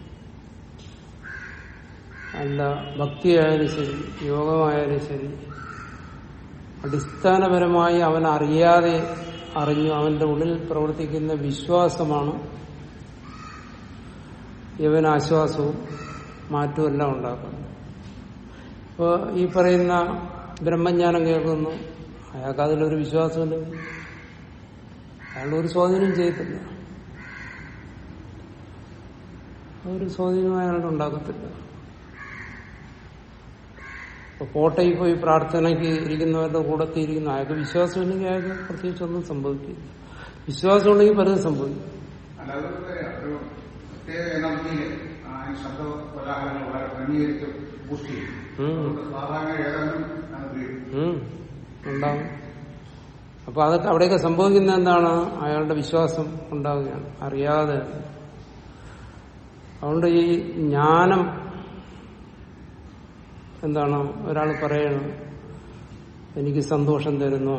[SPEAKER 1] അല്ല ഭക്തിയായാലും ശരി യോഗമായാലും ശരി അടിസ്ഥാനപരമായി അവൻ അറിയാതെ അറിഞ്ഞു അവന്റെ ഉള്ളിൽ പ്രവർത്തിക്കുന്ന വിശ്വാസമാണ് ഇവൻ ആശ്വാസവും മാറ്റവും എല്ലാം ഉണ്ടാക്കുന്നത് ഇപ്പോൾ ഈ പറയുന്ന ബ്രഹ്മജ്ഞാനം കേൾക്കുന്നു അയാൾക്ക് അതിലൊരു വിശ്വാസമില്ല അയാളൊരു സ്വാധീനം ചെയ്യത്തില്ല ഒരു സ്വാധീനം അയാളുടെ ഉണ്ടാക്കത്തില്ല ഇപ്പൊ കോട്ടയിൽ പോയി പ്രാർത്ഥനയ്ക്ക് ഇരിക്കുന്നവരുടെ കൂടത്തിൽ ഇരിക്കുന്ന അയാൾക്ക് വിശ്വാസമില്ലെങ്കിൽ അയാൾക്ക് പ്രത്യേകിച്ച് ഒന്നും സംഭവിക്കില്ല വിശ്വാസം ഉണ്ടെങ്കിൽ പലതും സംഭവിക്കും
[SPEAKER 3] അല്ലാതെ ഒരു പ്രത്യേക എനർജിയിൽ ആ ശബ്ദ കോലാഹലങ്ങൾ വളരെ ക്രമീകരിച്ച് ബൂസ്റ്റ് ചെയ്യും
[SPEAKER 1] ഉം.
[SPEAKER 3] അതുകൊണ്ട് സാധാരണ ഏതാനും അത് വീഴും
[SPEAKER 1] ഉം. ഉണ്ടാവും അപ്പൊ അതൊക്കെ അവിടെയൊക്കെ സംഭവിക്കുന്ന എന്താണ് അയാളുടെ വിശ്വാസം ഉണ്ടാവുകയാണ് അറിയാതെ അതുകൊണ്ട് ഈ ജ്ഞാനം എന്താണ് ഒരാൾ പറയണം എനിക്ക് സന്തോഷം തരുന്നു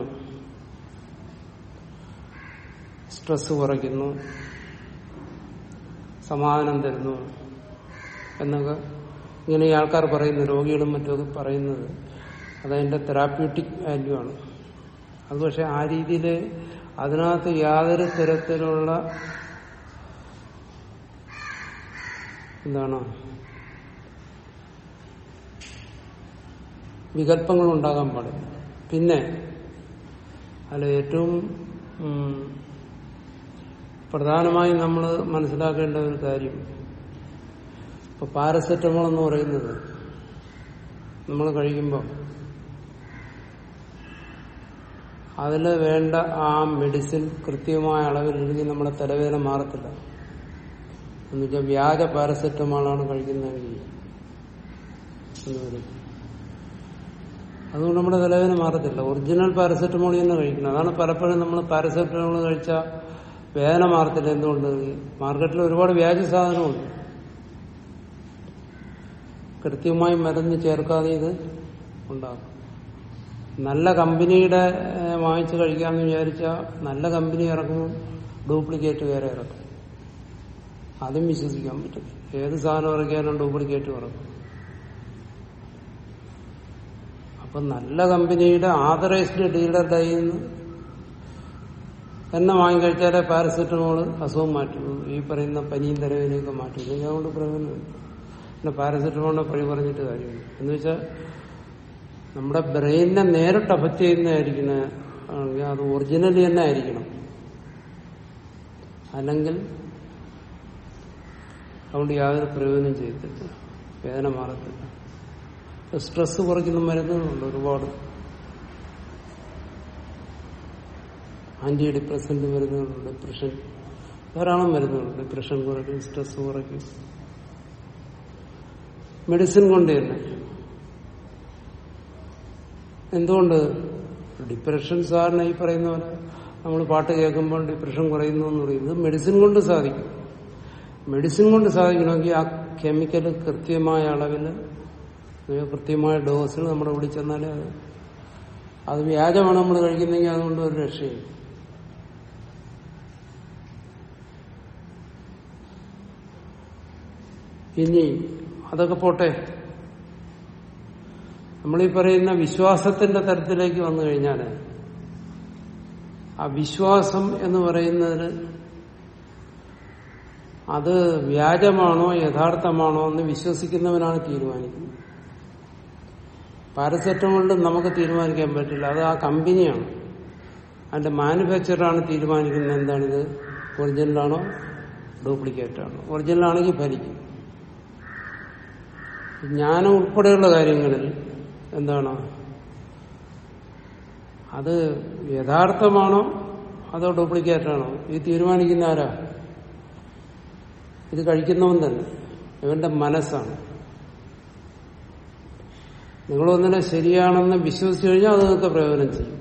[SPEAKER 1] സ്ട്രെസ് കുറയ്ക്കുന്നു സമാധാനം തരുന്നു എന്നൊക്കെ ഇങ്ങനെ ഈ ആൾക്കാർ പറയുന്നു രോഗികളും മറ്റുമൊക്കെ പറയുന്നത് അതതിന്റെ തെറാപ്യൂട്ടിക് വാല്യൂ ആണ് അത് പക്ഷെ ആ രീതിയിൽ അതിനകത്ത് യാതൊരു തരത്തിലുള്ള എന്താണ് വികല്പങ്ങൾ ഉണ്ടാകാൻ പാടില്ല പിന്നെ അതിൽ ഏറ്റവും ഉം, പ്രധാനമായും നമ്മൾ മനസ്സിലാക്കേണ്ട ഒരു കാര്യം ഇപ്പൊ പാരസെറ്റമോൾ എന്ന് പറയുന്നത് നമ്മൾ കഴിക്കുമ്പോൾ അതിൽ വേണ്ട ആ മെഡിസിൻ കൃത്യമായ അളവിലില്ലെങ്കിൽ നമ്മുടെ തലവേദന മാറത്തില്ല എന്നുവെച്ചാൽ വ്യാജ പാരസെറ്റമോളാണ് കഴിക്കുന്നതെങ്കിൽ എന്ന് വരും അതുകൊണ്ട് നമ്മുടെ തലവേദന മാറത്തില്ല ഒറിജിനൽ പാരസെറ്റമോൾ തന്നെ കഴിക്കണം അതാണ് പലപ്പോഴും നമ്മൾ പാരസെറ്റമോൾ കഴിച്ചാൽ വേദന മാറത്തില്ല എന്തുകൊണ്ട് മാർക്കറ്റിൽ ഒരുപാട് വ്യാജ സാധനമുണ്ട് കൃത്യമായി മരുന്ന് ചേർക്കാതെ ഇത് ഉണ്ടാകും നല്ല കമ്പനിയുടെ ഏഹ്, വാങ്ങിച്ച് കഴിക്കാമെന്ന് വിചാരിച്ചാൽ നല്ല കമ്പനി ഇറക്കുമ്പോൾ ഡ്യൂപ്ലിക്കേറ്റ് വേറെ ഇറക്കും അതും വിശ്വസിക്കാൻ പറ്റും ഏത് സാധനം ഇറക്കിയാലും ഡ്യൂപ്ലിക്കേറ്റ് ഇറക്കും അപ്പൊ നല്ല കമ്പനിയുടെ ആദറൈസ്ഡ് ഡീലറുടെ കയ്യിൽ നിന്ന് തന്നെ വാങ്ങിക്കഴിച്ചാലേ പാരസെറ്റമോള് അസുഖം മാറ്റുള്ളൂ ഈ പറയുന്ന പനിയും തലവേദനയൊക്കെ മാറ്റുള്ളൂ ഇല്ലെങ്കിൽ അതുകൊണ്ട് പ്രയോജനമില്ല പിന്നെ പാരസെറ്റമോളിനെ പഴി പറഞ്ഞിട്ട് കാര്യമില്ല എന്ന് വെച്ചാൽ നമ്മുടെ ബ്രെയിനിനെ നേരിട്ട് അഫക്റ്റ് ചെയ്യുന്നതായിരിക്കണ ആണെങ്കിൽ അത് ഒറിജിനലി തന്നെ ആയിരിക്കണം അല്ലെങ്കിൽ അതുകൊണ്ട് യാതൊരു പ്രയോജനം ചെയ്യത്തില്ല വേദന മാറത്തില്ല സ്ട്രെസ് കുറയ്ക്കുന്ന മരുന്നുകളുണ്ട് ഒരുപാട് ആന്റി ഡിപ്രസന്റ് മരുന്നുകളുണ്ട് ഡിപ്രഷൻ ധാരാളം മരുന്നുകളുണ്ട് ഡിപ്രഷൻ കുറയ്ക്കും സ്ട്രെസ് കുറയ്ക്കും മെഡിസിൻ കൊണ്ട് തന്നെ എന്തുകൊണ്ട് ഡിപ്രഷൻ സാറിന് ഈ പറയുന്ന പോലെ നമ്മൾ പാട്ട് കേൾക്കുമ്പോൾ ഡിപ്രഷൻ കുറയുന്നു എന്ന് പറയുന്നത് മെഡിസിൻ കൊണ്ട് സാധിക്കും മെഡിസിൻ കൊണ്ട് സാധിക്കണമെങ്കിൽ ആ കെമിക്കൽ കൃത്യമായ അളവിൽ കൃത്യമായ ഡോസിൽ നമ്മുടെ ഇവിടെ ചെന്നാലേ അത് അത് വ്യാജമാണ് നമ്മൾ കഴിക്കുന്നെങ്കിൽ അതുകൊണ്ട് ഒരു രക്ഷയും ഇനി അതൊക്കെ പോട്ടെ നമ്മളീ പറയുന്ന വിശ്വാസത്തിന്റെ തരത്തിലേക്ക് വന്നു കഴിഞ്ഞാൽ ആ വിശ്വാസം എന്ന് പറയുന്നതിന് അത് വ്യാജമാണോ യഥാർത്ഥമാണോ എന്ന് വിശ്വസിക്കുന്നവനാണ് തീരുമാനിക്കുന്നത് പാരസെറ്റമോളിൽ നമുക്ക് തീരുമാനിക്കാൻ പറ്റില്ല അത് ആ കമ്പനിയാണ് അതിന്റെ മാനുഫാക്ചറാണ് തീരുമാനിക്കുന്നത് എന്താണിത് ഒറിജിനലാണോ ഡ്യൂപ്ലിക്കേറ്റ് ആണോ ഒറിജിനൽ ആണെങ്കിൽ ഫലിക്കും ജ്ഞാനം ഉൾപ്പെടെയുള്ള കാര്യങ്ങളിൽ എന്താണ് അത് യഥാർത്ഥമാണോ അതോ ഡ്യൂപ്ലിക്കേറ്റ് ആണോ ഇത് തീരുമാനിക്കുന്ന ആരാ ഇത് കഴിക്കുന്നവൻ തന്നെ ഇവന്റെ മനസ്സാണ് നിങ്ങളൊന്നിനെ ശരിയാണെന്ന് വിശ്വസിച്ചു കഴിഞ്ഞാൽ അത് നിങ്ങൾക്ക് പ്രയോജനം ചെയ്യും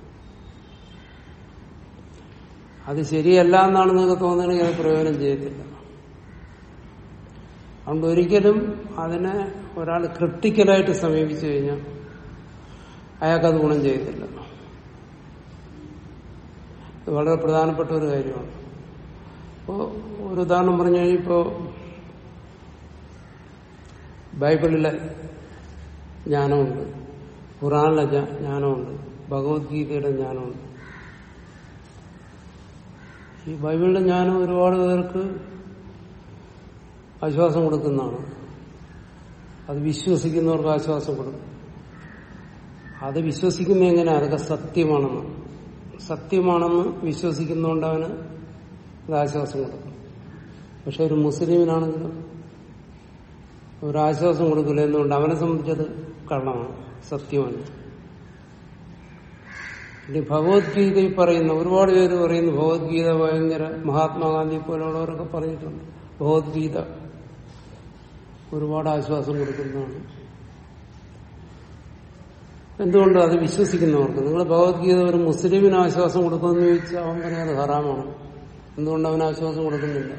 [SPEAKER 1] അത് ശരിയല്ല എന്നാണ് നിങ്ങൾക്ക് തോന്നുകയാണെങ്കിൽ അത് പ്രയോജനം ചെയ്യത്തില്ല അതുകൊണ്ട് ഒരിക്കലും അതിനെ ഒരാൾ ക്രിട്ടിക്കലായിട്ട് സമീപിച്ചു കഴിഞ്ഞാൽ അയാൾക്കത് ഗുണം ചെയ്യത്തില്ല ഇത് വളരെ പ്രധാനപ്പെട്ട ഒരു കാര്യമാണ് ഇപ്പോ ഒരു ഉദാഹരണം പറഞ്ഞു കഴിഞ്ഞപ്പോ ബൈബിളിലെ ജ്ഞാനമുണ്ട് ഖുറാനിലെ ജ്ഞാ- ജ്ഞാനമുണ്ട് ഭഗവത്ഗീതയുടെ ജ്ഞാനമുണ്ട് ഈ ബൈബിളിലെ ജ്ഞാനം ഒരുപാട് പേർക്ക് ആശ്വാസം കൊടുക്കുന്നതാണ് അത് വിശ്വസിക്കുന്നവർക്ക് ആശ്വാസം കൊടുക്കും അത് വിശ്വസിക്കുന്ന എങ്ങനെ അതൊക്കെ സത്യമാണെന്ന് സത്യമാണെന്ന് വിശ്വസിക്കുന്നതുകൊണ്ട് അവന് അത് ആശ്വാസം കൊടുക്കും പക്ഷെ ഒരു മുസ്ലിമിനാണെങ്കിലും ഒരാശ്വാസം കൊടുക്കില്ല എന്തുകൊണ്ട് അവനെ സംബന്ധിച്ചത് കള്ളമാണ് സത്യമല്ല ഇനി ഭഗവത്ഗീതയിൽ പറയുന്ന ഒരുപാട് പേര് പറയുന്നു ഭഗവത്ഗീത ഭയങ്കര മഹാത്മാഗാന്ധി പോലുള്ളവരൊക്കെ പറഞ്ഞിട്ടുണ്ട് ഭഗവത്ഗീത ഒരുപാട് ആശ്വാസം കൊടുക്കുന്നതാണ് എന്തുകൊണ്ട് അത് വിശ്വസിക്കുന്നവർക്ക് നിങ്ങൾ ഭഗവത്ഗീത ഒരു മുസ്ലിമിന് ആശ്വാസം കൊടുക്കുമെന്ന് ചോദിച്ചാൽ അവൻ പറയാം അത് ഹറാമാണ് എന്തുകൊണ്ട് അവന് ആശ്വാസം കൊടുക്കുന്നില്ല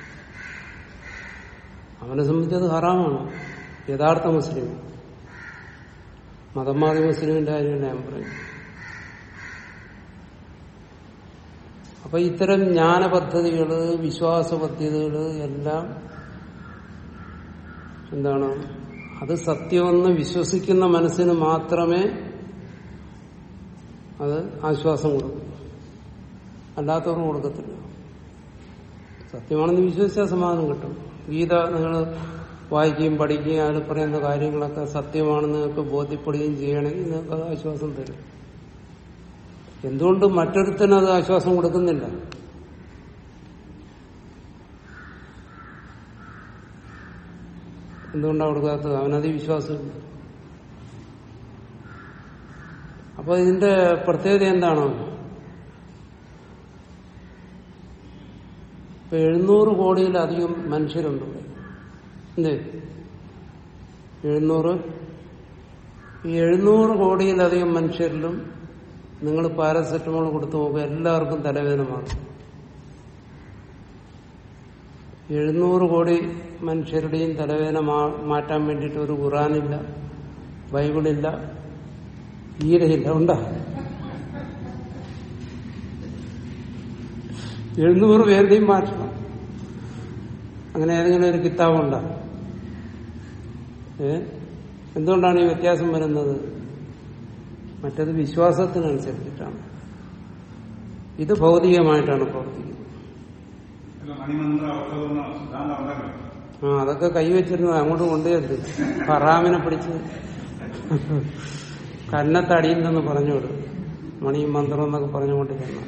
[SPEAKER 1] അവനെ സംബന്ധിച്ചത് ഹറാമാണ് യഥാർത്ഥ മുസ്ലിം മതം മാറി മുസ്ലിമിന്റെ കാര്യമല്ല ഞാൻ പറയും അപ്പൊ ഇത്തരം ജ്ഞാന പദ്ധതികള് വിശ്വാസ പദ്ധതികള് എല്ലാം എന്താണ് അത് സത്യമെന്ന് വിശ്വസിക്കുന്ന മനസ്സിന് മാത്രമേ അത് ആശ്വാസം കൊടുക്കൂ അല്ലാത്തവർക്ക് കൊടുക്കത്തില്ല സത്യമാണെന്ന് വിശ്വസിച്ചാൽ സമാധാനം കിട്ടും ഗീത നിങ്ങൾ വായിക്കുകയും പഠിക്കുകയും അതിൽ പറയുന്ന കാര്യങ്ങളൊക്കെ സത്യമാണെന്ന് നിങ്ങൾക്ക് ബോധ്യപ്പെടുകയും ചെയ്യണമെങ്കിൽ നിങ്ങൾക്ക് അത് ആശ്വാസം തരും എന്തുകൊണ്ട് മറ്റൊരുത്തനും അത് ആശ്വാസം കൊടുക്കുന്നില്ല എന്തുകൊണ്ടാണ് കൊടുക്കാത്തത് അവനത് വിശ്വാസമില്ല അപ്പൊ ഇതിന്റെ പ്രത്യേകത എന്താണ് ഇപ്പൊ എഴുന്നൂറ് കോടിയിലധികം മനുഷ്യരുണ്ട് ഇവിടെ എന്തേ എഴുന്നൂറ് ഈ എഴുന്നൂറ് കോടിയിലധികം മനുഷ്യരിലും നിങ്ങൾ പാരസെറ്റമോൾ കൊടുത്തു നോക്കുക എല്ലാവർക്കും തലവേദന മാറും എഴുന്നൂറ് കോടി മനുഷ്യരുടെയും തലവേദന മാ- മാറ്റാൻ വേണ്ടിയിട്ട് ഒരു ഖുറാനില്ല ബൈബിളില്ല ഈരയില്ല ഉണ്ടാ എഴുന്നൂറ് പേരുടെയും മാറ്റണം അങ്ങനെ ഏതെങ്കിലും ഒരു കിതാബുണ്ടോ ഏ എന്തുകൊണ്ടാണ് ഈ വ്യത്യാസം വരുന്നത് മറ്റത് വിശ്വാസത്തിനനുസരിച്ചിട്ടാണ് ഇത് ഭൗതികമായിട്ടാണ് പ്രവർത്തിക്കുന്നത്
[SPEAKER 3] അല്ല, മണിമന്ത്ര ഒത്തതെന്ന സിദ്ധാന്തം ഉണ്ടല്ലോ
[SPEAKER 1] ആ അതൊക്കെ കൈവച്ചിരുന്നത് അങ്ങോട്ട് കൊണ്ടുവരുത് ഹറാമിനെ പിടിച്ച് കന്നത്തടിയില്ലെന്ന് പറഞ്ഞു വിടും മണിയും മന്ത്രം എന്നൊക്കെ പറഞ്ഞുകൊണ്ട് ചെന്ന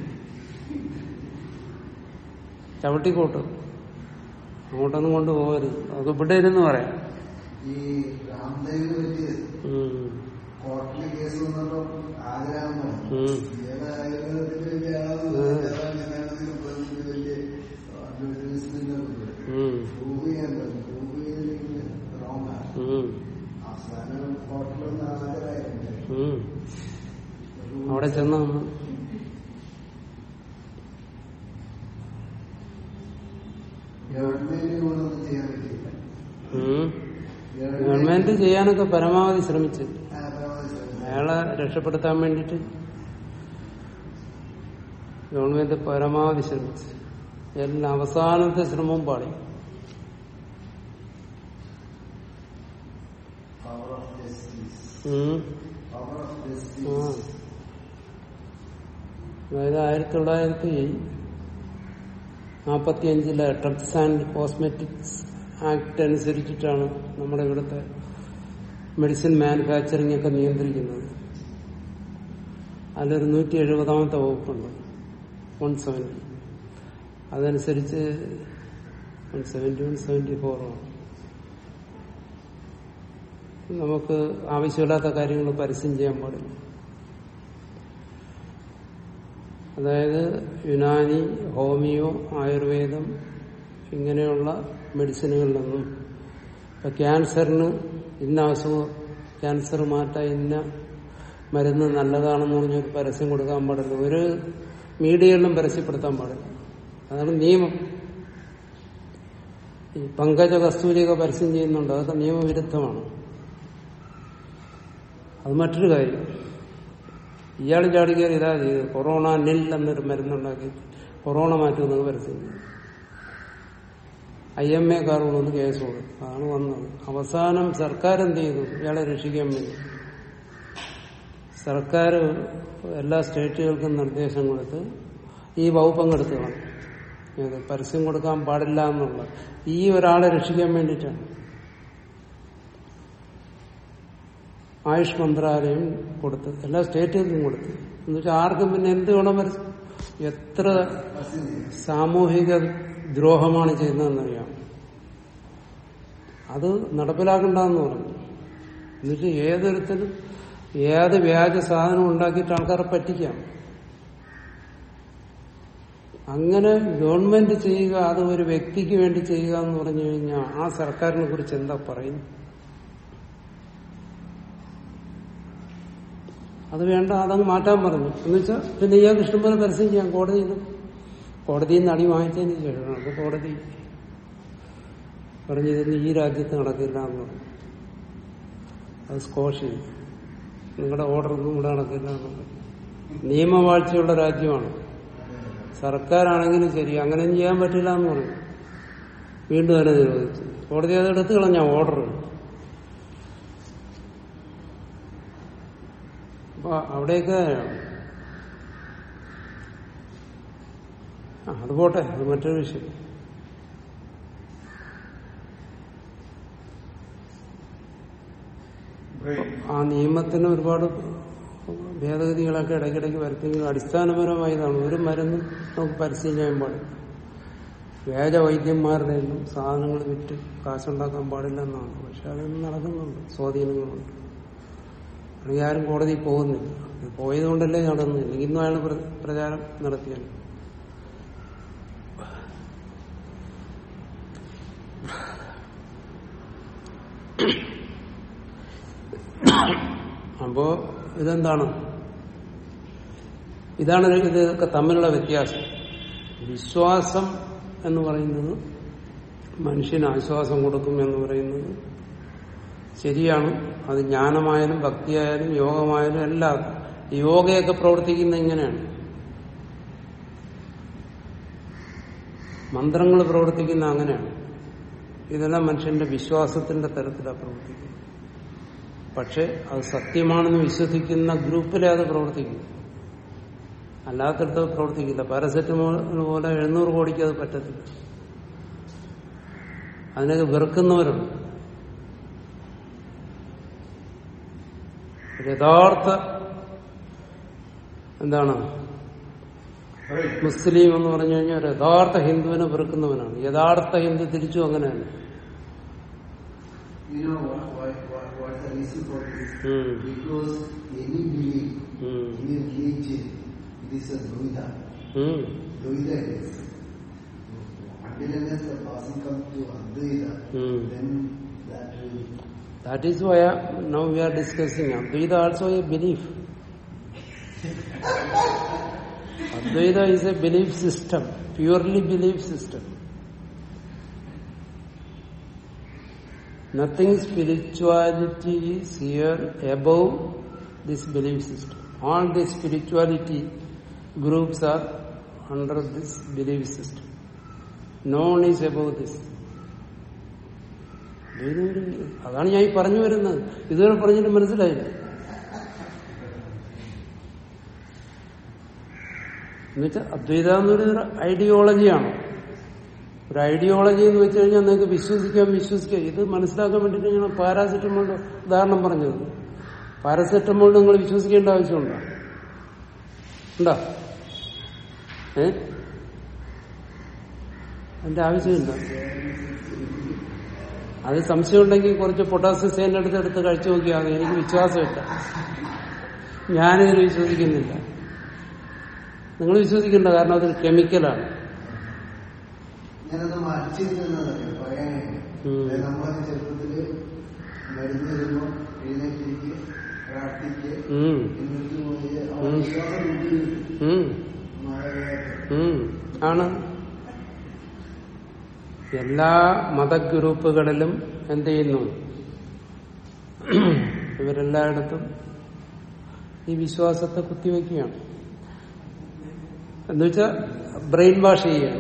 [SPEAKER 1] ചവിട്ടിക്കൂട്ട് അങ്ങോട്ടൊന്നും കൊണ്ടുപോകരുത് അതൊക്കെ ഇവിടെ ഇരുന്ന് പറയാം
[SPEAKER 2] ഈ രാംദേവിനെ പറ്റി
[SPEAKER 1] ഉം.
[SPEAKER 2] കോർട്ടിലെ കേസ് വന്നപ്പോ ആഗ്രഹം
[SPEAKER 1] ഉം.
[SPEAKER 2] ഇയാളെ ആയുർവേദത്തിന്റെ വലിയ ആളാണ്
[SPEAKER 1] ഉം.
[SPEAKER 2] കല്യാണത്തിന് പറഞ്ഞിട്ട് വലിയ അഡ്വർടൈസ്മെന്റ്
[SPEAKER 1] ഉം.
[SPEAKER 2] പ്രൂവ് ചെയ്യാൻ പറ്റും പ്രൂവ് ചെയ്തില്ലെങ്കിൽ റോങ് ആണ്
[SPEAKER 1] ഉം.
[SPEAKER 2] അവസാനം കോർട്ടിലൊന്ന് ഹാജരായിട്ടുണ്ട്
[SPEAKER 1] ഉം. അവിടെ ചെന്ന് നിന്ന്
[SPEAKER 2] ഗവൺമെന്റിന് കൊണ്ടൊന്നും ചെയ്യാൻ പറ്റില്ല
[SPEAKER 1] ഉം. ഗവൺമെന്റ് ചെയ്യാനൊക്കെ പരമാവധി ശ്രമിച്ചു
[SPEAKER 2] ആ, പരമാവധി ശ്രമിച്ചു.
[SPEAKER 1] അയാളെ രക്ഷപ്പെടുത്താൻ വേണ്ടിട്ട് ഗവൺമെന്റ് പരമാവധി ശ്രമിച്ചു എല്ലാം അവസാനത്തെ ശ്രമവും പാടി
[SPEAKER 2] Power of justice.
[SPEAKER 1] ഉം.
[SPEAKER 2] Power of
[SPEAKER 1] ആ.
[SPEAKER 2] justice.
[SPEAKER 1] അതായത് ആയിരത്തി തൊള്ളായിരത്തി നാൽപ്പത്തി അഞ്ചിലെ ഡ്രഗ്സ് ആൻഡ് കോസ്മെറ്റിക്സ് ആക്ട് അനുസരിച്ചിട്ടാണ് നമ്മുടെ ഇവിടുത്തെ മെഡിസിൻ മാനുഫാക്ചറിംഗ് ഒക്കെ നിയന്ത്രിക്കുന്നത് അതിലൊരു നൂറ്റി എഴുപതാമത്തെ വകുപ്പുണ്ട് വൺ സെവൻറ്റി അതനുസരിച്ച് വൺ സെവൻറ്റി വൺ സെവൻറ്റി ഫോറാണ് നമുക്ക് ആവശ്യമില്ലാത്ത കാര്യങ്ങൾ പരസ്യം ചെയ്യാൻ പാടില്ല അതായത് യുനാനി ഹോമിയോ ആയുർവേദം ഇങ്ങനെയുള്ള മെഡിസിനുകളിലൊന്നും ഇപ്പൊ ക്യാൻസറിന് ഇന്ന അസുഖം ക്യാൻസർ മാറ്റാൻ ഇന്ന മരുന്ന് നല്ലതാണെന്ന് പറഞ്ഞൊരു പരസ്യം കൊടുക്കാൻ പാടില്ല ഒരു മീഡിയകളിലും പരസ്യപ്പെടുത്താൻ പാടില്ല അതാണ് നിയമം ഈ പങ്കജ കസ്തൂരിയൊക്കെ പരസ്യം ചെയ്യുന്നുണ്ട് അതൊക്കെ നിയമവിരുദ്ധമാണ് അത് മറ്റൊരു കാര്യം ഇയാൾ ചാടി കയറി ഇതാ ചെയ്തത് കൊറോണ നിൽ എന്നൊരു മരുന്നുണ്ടാക്കി കൊറോണ മാറ്റുമെന്ന് പരസ്യം ചെയ്തു ഐ എം എ കാർ കൊണ്ടുവന്ന് കേസ് കൊടുത്തു അതാണ് വന്നത് അവസാനം സർക്കാർ എന്ത് ചെയ്തു ഇയാളെ രക്ഷിക്കാൻ വേണ്ടി സർക്കാർ എല്ലാ സ്റ്റേറ്റുകൾക്കും നിർദ്ദേശം കൊടുത്ത് ഈ വകുപ്പങ്ങ് എടുത്തു കാണും ഇത് പരസ്യം കൊടുക്കാൻ പാടില്ല എന്നുള്ള ഈ ഒരാളെ രക്ഷിക്കാൻ വേണ്ടിയിട്ടാണ് ആയുഷ് മന്ത്രാലയം കൊടുത്ത് എല്ലാ സ്റ്റേറ്റുകൾക്കും കൊടുത്തു എന്നുവെച്ചാൽ ആർക്കും പിന്നെ എന്ത് വേണം പരസ്യം എത്ര
[SPEAKER 2] പരസ്യം ചെയ്യാം.
[SPEAKER 1] സാമൂഹിക ദ്രോഹമാണ് ചെയ്യുന്നതെന്നറിയാം അത് നടപ്പിലാക്കണ്ടെന്ന് പറഞ്ഞു എന്നിട്ട് ഏതൊരുത്തരും ഏത് വ്യാജ സാധനം ഉണ്ടാക്കിയിട്ട് ആൾക്കാരെ പറ്റിക്കാം അങ്ങനെ ഗവൺമെന്റ് ചെയ്യുക അത് ഒരു വ്യക്തിക്ക് വേണ്ടി ചെയ്യുക എന്ന് പറഞ്ഞു കഴിഞ്ഞാൽ ആ സർക്കാരിനെ കുറിച്ച് എന്താ പറയുന്നത് അത് വേണ്ട അതങ്ങ് മാറ്റാൻ പറഞ്ഞു എന്നുവെച്ചാൽ പിന്നെ ഇയാൾക്ക് ഇഷ്ടംപോലെ പരസ്യം ചെയ്യാം കോടതിയിൽ കോടതിയിൽ നിന്ന് അടി വാങ്ങിച്ചതിന് ശേഷം അപ്പൊ കോടതി പറഞ്ഞിരുന്നു ഈ രാജ്യത്ത് നടക്കില്ല എന്ന് പറഞ്ഞു അത് സ്കോഷ് ചെയ്തു നിങ്ങളുടെ ഓർഡറൊന്നും ഇവിടെ നടക്കില്ല എന്ന് പറഞ്ഞു നിയമവാഴ്ചയുള്ള രാജ്യമാണ് സർക്കാരാണെങ്കിലും ശരി അങ്ങനെ ചെയ്യാൻ പറ്റില്ല എന്ന് പറഞ്ഞു വീണ്ടും അതിനെ നിരോധിച്ചു കോടതി അത് എടുത്തു കളഞ്ഞ ഓർഡർ അപ്പൊ അവിടെയൊക്കെ ആ, അത് പോട്ടെ അത് മറ്റൊരു വിഷയം
[SPEAKER 3] ബ്രെയിൻ
[SPEAKER 1] ആ നിയമത്തിന് ഒരുപാട് ഭേദഗതികളൊക്കെ ഇടയ്ക്കിടയ്ക്ക് വരുത്തെങ്കിലും അടിസ്ഥാനപരമായി ഇതാണ് ഒരു മരുന്ന് നമുക്ക് പരസ്യം ചെയ്യാൻ പാടില്ല വ്യാജ വൈദ്യന്മാരുടെ ഒന്നും സാധനങ്ങൾ വിറ്റ് കാശുണ്ടാക്കാൻ പാടില്ല എന്നാണ് പക്ഷെ അതൊന്നും നടക്കുന്നുണ്ട് സ്വാധീനങ്ങളുണ്ട് അല്ലെങ്കിൽ ആരും കോടതിയിൽ പോകുന്നില്ല ഇത് പോയതുകൊണ്ടല്ലേ നടന്നില്ല ഇന്നും അയാൾ പ്ര- പ്രചാരം നടത്തിയാണ് അപ്പോ ഇതെന്താണ് ഇതാണ് ഇതൊക്കെ തമ്മിലുള്ള വ്യത്യാസം വിശ്വാസം എന്ന് പറയുന്നത് മനുഷ്യന് ആശ്വാസം കൊടുക്കും എന്ന് പറയുന്നത് ശരിയാണ് അത് ജ്ഞാനമായാലും ഭക്തിയായാലും യോഗമായാലും എല്ലാം യോഗയൊക്കെ പ്രവർത്തിക്കുന്ന ഇങ്ങനെയാണ് മന്ത്രങ്ങൾ പ്രവർത്തിക്കുന്ന അങ്ങനെയാണ് ഇതെല്ലാം മനുഷ്യന്റെ വിശ്വാസത്തിന്റെ തരത്തിലാണ് പ്രവർത്തിക്കുന്നത് പക്ഷെ അത് സത്യമാണെന്ന് വിശ്വസിക്കുന്ന ഗ്രൂപ്പിലെ അത് പ്രവർത്തിക്കും അല്ലാത്തടത്ത് അത് പ്രവർത്തിക്കില്ല പാരസെറ്റമോൾ പോലെ എഴുന്നൂറ് കോടിക്ക് അത് പറ്റത്തില്ല അതിനൊക്കെ വെറുക്കുന്നവരുണ്ട് ഒരു യഥാർത്ഥ എന്താണ്
[SPEAKER 3] ബ്രെയിൻ
[SPEAKER 1] മുസ്ലിം എന്ന് പറഞ്ഞു കഴിഞ്ഞാൽ ഒരു യഥാർത്ഥ ഹിന്ദുവിനെ വെറുക്കുന്നവനാണ് യഥാർത്ഥ ഹിന്ദു തിരിച്ചു അങ്ങനെയാണ്
[SPEAKER 2] You know what, what, what, what's the reason for this?
[SPEAKER 1] ഉം.
[SPEAKER 2] Because any belief,
[SPEAKER 1] ഉം.
[SPEAKER 2] any religion, it is a Druida.
[SPEAKER 1] ഉം.
[SPEAKER 2] Druida is. Until unless the person comes to Advaita,
[SPEAKER 1] ഉം.
[SPEAKER 2] then that will
[SPEAKER 1] That is why uh, now we are discussing Advaita also a belief. Advaita is a belief system, purely belief system. Nothing spirituality is here above this belief system. All the spirituality groups are under this belief system. No one is above this. അദ്വൈതം ഒരു അതാണ് ഞാൻ ഈ പറഞ്ഞു വരുന്നത് ഇതുവരെ പറഞ്ഞിട്ട് മനസ്സിലായില്ല എന്നുവെച്ചാൽ അദ്വൈത എന്നൊരു ഐഡിയോളജിയാണ് ഒരു ഐഡിയോളജി എന്ന് വെച്ച് കഴിഞ്ഞാൽ നിങ്ങൾക്ക് വിശ്വസിക്കാം വിശ്വസിക്കാം ഇത് മനസ്സിലാക്കാൻ വേണ്ടിയിട്ട് ഞാൻ പാരാസെറ്റമോളിന്റെ ഉദാഹരണം പറഞ്ഞത് പാരാസെറ്റമോൾ നിങ്ങൾ വിശ്വസിക്കേണ്ട ആവശ്യമുണ്ടോ ഉണ്ടോ ഏ അതിന്റെ ആവശ്യമില്ല അത് സംശയം ഉണ്ടെങ്കിൽ കുറച്ച് പൊട്ടാസ്യം സേന എടുത്ത് എടുത്ത് കഴിച്ചു നോക്കിയാൽ മതി എനിക്ക് വിശ്വാസമില്ല ഞാനിതിൽ വിശ്വസിക്കുന്നില്ല നിങ്ങൾ വിശ്വസിക്കണ്ട കാരണം അതൊരു കെമിക്കലാണ്
[SPEAKER 2] ഞാനത് മറിച്ചിരുന്നതറിയാം പറയാനായിട്ട്
[SPEAKER 1] ഉം.
[SPEAKER 2] അതായത് നമ്മളൊക്കെ ചെറുപ്പത്തില് മരുന്ന് തരുമ്പോ എഴുന്നേറ്റിരിക്കുക പ്രാർത്ഥിക്കുക
[SPEAKER 1] ഉം.
[SPEAKER 2] എന്നിട്ട് പോയി ആ
[SPEAKER 1] ഉം.
[SPEAKER 2] വിശ്വാസം കൂട്ടി
[SPEAKER 1] ഉം.
[SPEAKER 2] മഴ
[SPEAKER 1] ഉം. ആണ് എല്ലാ മതഗ്രൂപ്പുകളിലും എന്ത് ചെയ്യുന്നു ഇവരെല്ലായിടത്തും ഈ വിശ്വാസത്തെ കുത്തിവെക്കുകയാണ് എന്നുവെച്ചാൽ ബ്രെയിൻ വാഷ് ചെയ്യുകയാണ്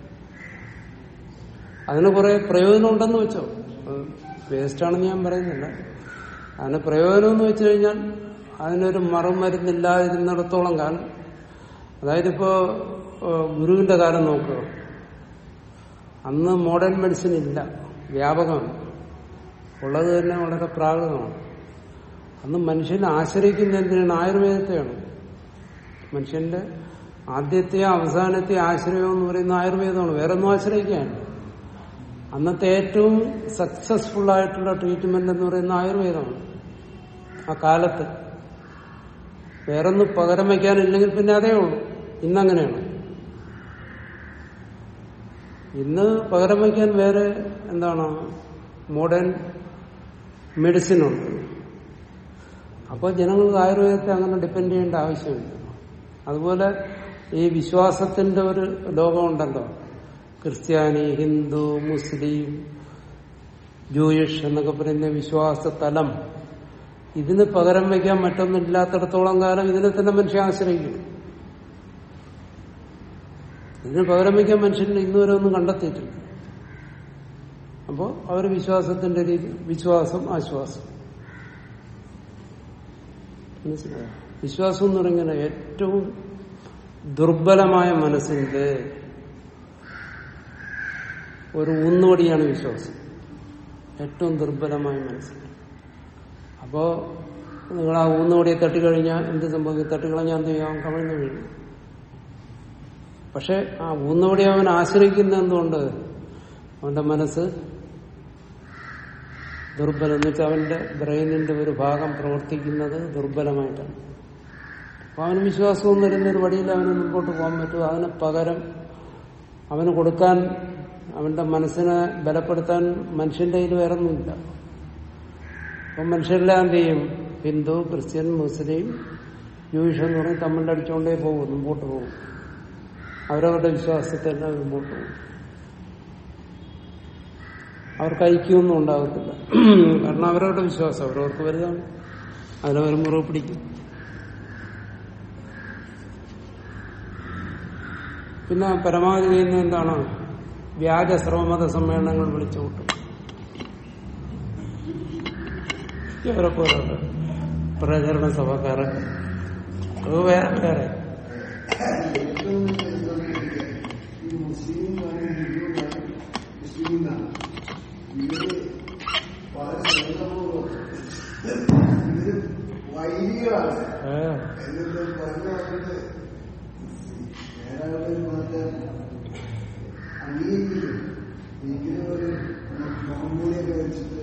[SPEAKER 1] അതിന് കുറെ പ്രയോജനം ഉണ്ടെന്ന് വെച്ചോ വേസ്റ്റാണെന്ന് ഞാൻ പറയുന്നില്ല അതിന് പ്രയോജനം എന്ന് വെച്ച് കഴിഞ്ഞാൽ അതിനൊരു മറുമരുന്നില്ലാതിരുന്നിടത്തോളം കാലം അതായത് ഇപ്പോ ഏഹ്, ഗുരുവിന്റെ കാലം നോക്കുക അന്ന് മോഡേൺ മെഡിസിൻ ഇല്ല വ്യാപകമാണ് ഉള്ളത് തന്നെ വളരെ പ്രാകൃതമാണ് അന്ന് മനുഷ്യനെ ആശ്രയിക്കുന്ന എന്തിനാണ് ആയുർവേദത്തെയാണ് മനുഷ്യന്റെ ആദ്യത്തെ അവസാനത്തെ ആശ്രയം എന്ന് പറയുന്ന ആയുർവേദമാണ് വേറെ ഒന്നും ആശ്രയിക്കാനില്ല അന്നത്തെ ഏറ്റവും സക്സസ്ഫുൾ ആയിട്ടുള്ള ട്രീറ്റ്മെന്റ് എന്ന് പറയുന്ന ആയുർവേദമാണ് ആ കാലത്ത് വേറൊന്നും പകരം വയ്ക്കാനില്ലെങ്കിൽ പിന്നെ അതേ ഉള്ളൂ ഇന്നങ്ങനെയാണ് ഇന്ന് പകരം വയ്ക്കാൻ വേറെ എന്താണ് മോഡേൺ മെഡിസിൻ ഉണ്ട് അപ്പോൾ ജനങ്ങൾക്ക് ആയുർവേദത്തെ അങ്ങനെ ഡിപ്പെൻഡ് ചെയ്യേണ്ട ആവശ്യമില്ല അതുപോലെ ഈ വിശ്വാസത്തിന്റെ ഒരു ലോകമുണ്ടല്ലോ ക്രിസ്ത്യാനി ഹിന്ദു മുസ്ലിം ജൂയിഷ് എന്നൊക്കെ പറയുന്ന വിശ്വാസ തലം ഇതിന് പകരം വയ്ക്കാൻ മറ്റൊന്നില്ലാത്തിടത്തോളം കാലം ഇതിനെ തന്നെ മനുഷ്യൻ ആശ്രയിക്കും ഇതിന് പകരം വയ്ക്കാൻ മനുഷ്യൻ ഇന്നുവരെ ഒന്നും കണ്ടെത്തിയിട്ടില്ല അപ്പോ അവർ വിശ്വാസത്തിന്റെ രീതി വിശ്വാസം ആശ്വാസം മനസ്സിലായോ വിശ്വാസം എന്ന് പറയുന്നത് ഏറ്റവും ദുർബലമായ മനസ്സിന്റെ ഒരു ഊന്നുവടിയാണ് വിശ്വാസം ഏറ്റവും ദുർബലമായ മനസ്സ് അപ്പോ നിങ്ങൾ ആ ഊന്നുവടിയെ തട്ടിക്കഴിഞ്ഞാൽ എന്ത് സംഭവിക്കും തട്ടിക്കളഞ്ഞാൽ എന്ത് ചെയ്യാം കവിഴ്ന്നു വീഴും പക്ഷെ ആ ഊന്നുവടി അവൻ ആശ്രയിക്കുന്ന എന്തുകൊണ്ട് അവന്റെ മനസ്സ് ദുർബലം എന്ന് വെച്ചാൽ അവന്റെ ബ്രെയിനിന്റെ ഒരു ഭാഗം പ്രവർത്തിക്കുന്നത് ദുർബലമായിട്ടാണ് അപ്പൊ അവന് വിശ്വാസവും വരുന്ന ഒരു വഴിയിൽ അവന് മുമ്പോട്ട് പോകാൻ പറ്റും അതിന് പകരം അവന് കൊടുക്കാൻ അവന്റെ മനസ്സിനെ ബലപ്പെടുത്താൻ മനുഷ്യന്റെ കയ്യിൽ വേറെ ഒന്നുമില്ല അപ്പൊ മനുഷ്യരെല്ലാം എന്ത് ചെയ്യും ഹിന്ദു ക്രിസ്ത്യൻ മുസ്ലിം ജൂയിഷ് എന്ന് പറഞ്ഞ് തമ്മിൽ അടിച്ചുകൊണ്ടേ പോകും മുമ്പോട്ട് പോകും അവരവരുടെ വിശ്വാസത്തെല്ലാം മുമ്പോട്ട് പോകും അവർക്ക് ഐക്യമൊന്നും ഉണ്ടാകത്തില്ല കാരണം അവരവരുടെ വിശ്വാസം അവരവർക്ക് വലുതാണ് അതിനവർ മുറിവ് പിടിക്കും പിന്നെ പരമാവധി ചെയ്യുന്ന എന്താണ് വ്യാജ സർവമത സമ്മേളനങ്ങൾ വിളിച്ചു കൂട്ടും ഇവരെ പോലുള്ള പ്രചരണ സഭക്കാരൊക്കെ അത് വേറെ വേറെ
[SPEAKER 2] ഏറ്റവും ഇതൊക്കെ ഈ മുസ്ലിം ഹിന്ദു മുസ്ലിം ഇവര് വളരെ സ്വന്തപൂർവ്വം ഇവര് വൈദികളാണ്
[SPEAKER 1] ഏ,
[SPEAKER 2] എന്നിട്ട് പറഞ്ഞ അവർക്ക് നേതാക്കളിൽ മാറ്റാൻ അംഗീകരിക്കും എങ്കിലും ഒരു മുഖംമൂടിയൊക്കെ വെച്ചിട്ട്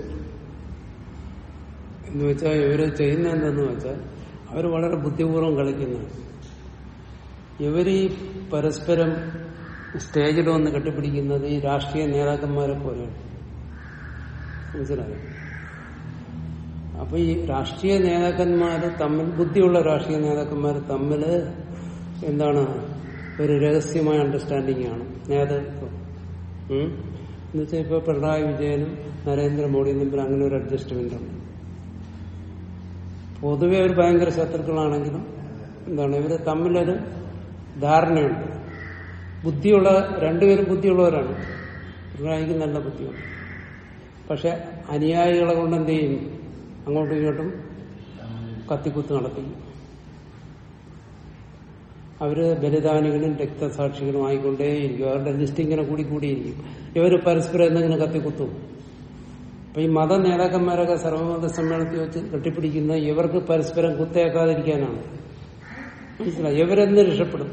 [SPEAKER 1] എന്ന് വെച്ചാൽ ഇവര് ചെയ്യുന്ന എന്തെന്ന് വെച്ചാൽ അവർ വളരെ ബുദ്ധിപൂർവ്വം കളിക്കുന്നതാണ് ഇവർ ഈ പരസ്പരം സ്റ്റേജിൽ വന്ന് കെട്ടിപ്പിടിക്കുന്നത് ഈ രാഷ്ട്രീയ നേതാക്കന്മാരെ പോലെയാണ് മനസ്സിലായോ അപ്പൊ ഈ രാഷ്ട്രീയ നേതാക്കന്മാര് തമ്മിൽ ബുദ്ധിയുള്ള രാഷ്ട്രീയ നേതാക്കന്മാർ തമ്മിൽ എന്താണ് ഒരു രഹസ്യമായ അണ്ടർസ്റ്റാൻഡിംഗ് ആണ് നേതൃത്വം ഉം? എന്നുവെച്ചാൽ ഇപ്പൊ പിണറായി വിജയനും നരേന്ദ്രമോദിയും തമ്മിൽ അങ്ങനെ ഒരു അഡ്ജസ്റ്റ്മെന്റ് ഉണ്ട് പൊതുവെ അവർ ഭയങ്കര ശത്രുക്കളാണെങ്കിലും എന്താണ് ഇവര് തമ്മിലൊരു ധാരണയുണ്ട് ബുദ്ധിയുള്ള രണ്ടുപേരും ബുദ്ധിയുള്ളവരാണ് പിണറായിക്ക് നല്ല ബുദ്ധിയുണ്ട് പക്ഷെ അനുയായികളെ കൊണ്ട് എന്ത് ചെയ്യും അങ്ങോട്ടും ഇങ്ങോട്ടും കത്തിക്കുത്ത് നടത്തിക്കും അവര് ബലിദാനികളും രക്തസാക്ഷികളും ആയിക്കൊണ്ടേയിരിക്കും അവരുടെ ലിസ്റ്റ് ഇങ്ങനെ കൂടി കൂടിയിരിക്കും ഇവര് പരസ്പരം എന്തെങ്കിലും കത്തിക്കുത്തും അപ്പൊ ഈ മത നേതാക്കന്മാരൊക്കെ സർവമത സമ്മേളനത്തിൽ വെച്ച് കെട്ടിപ്പിടിക്കുന്ന ഇവർക്ക് പരസ്പരം കുത്തേക്കാതിരിക്കാനാണ് മനസ്സിലായി ഇവരെന്ന് രക്ഷപ്പെടും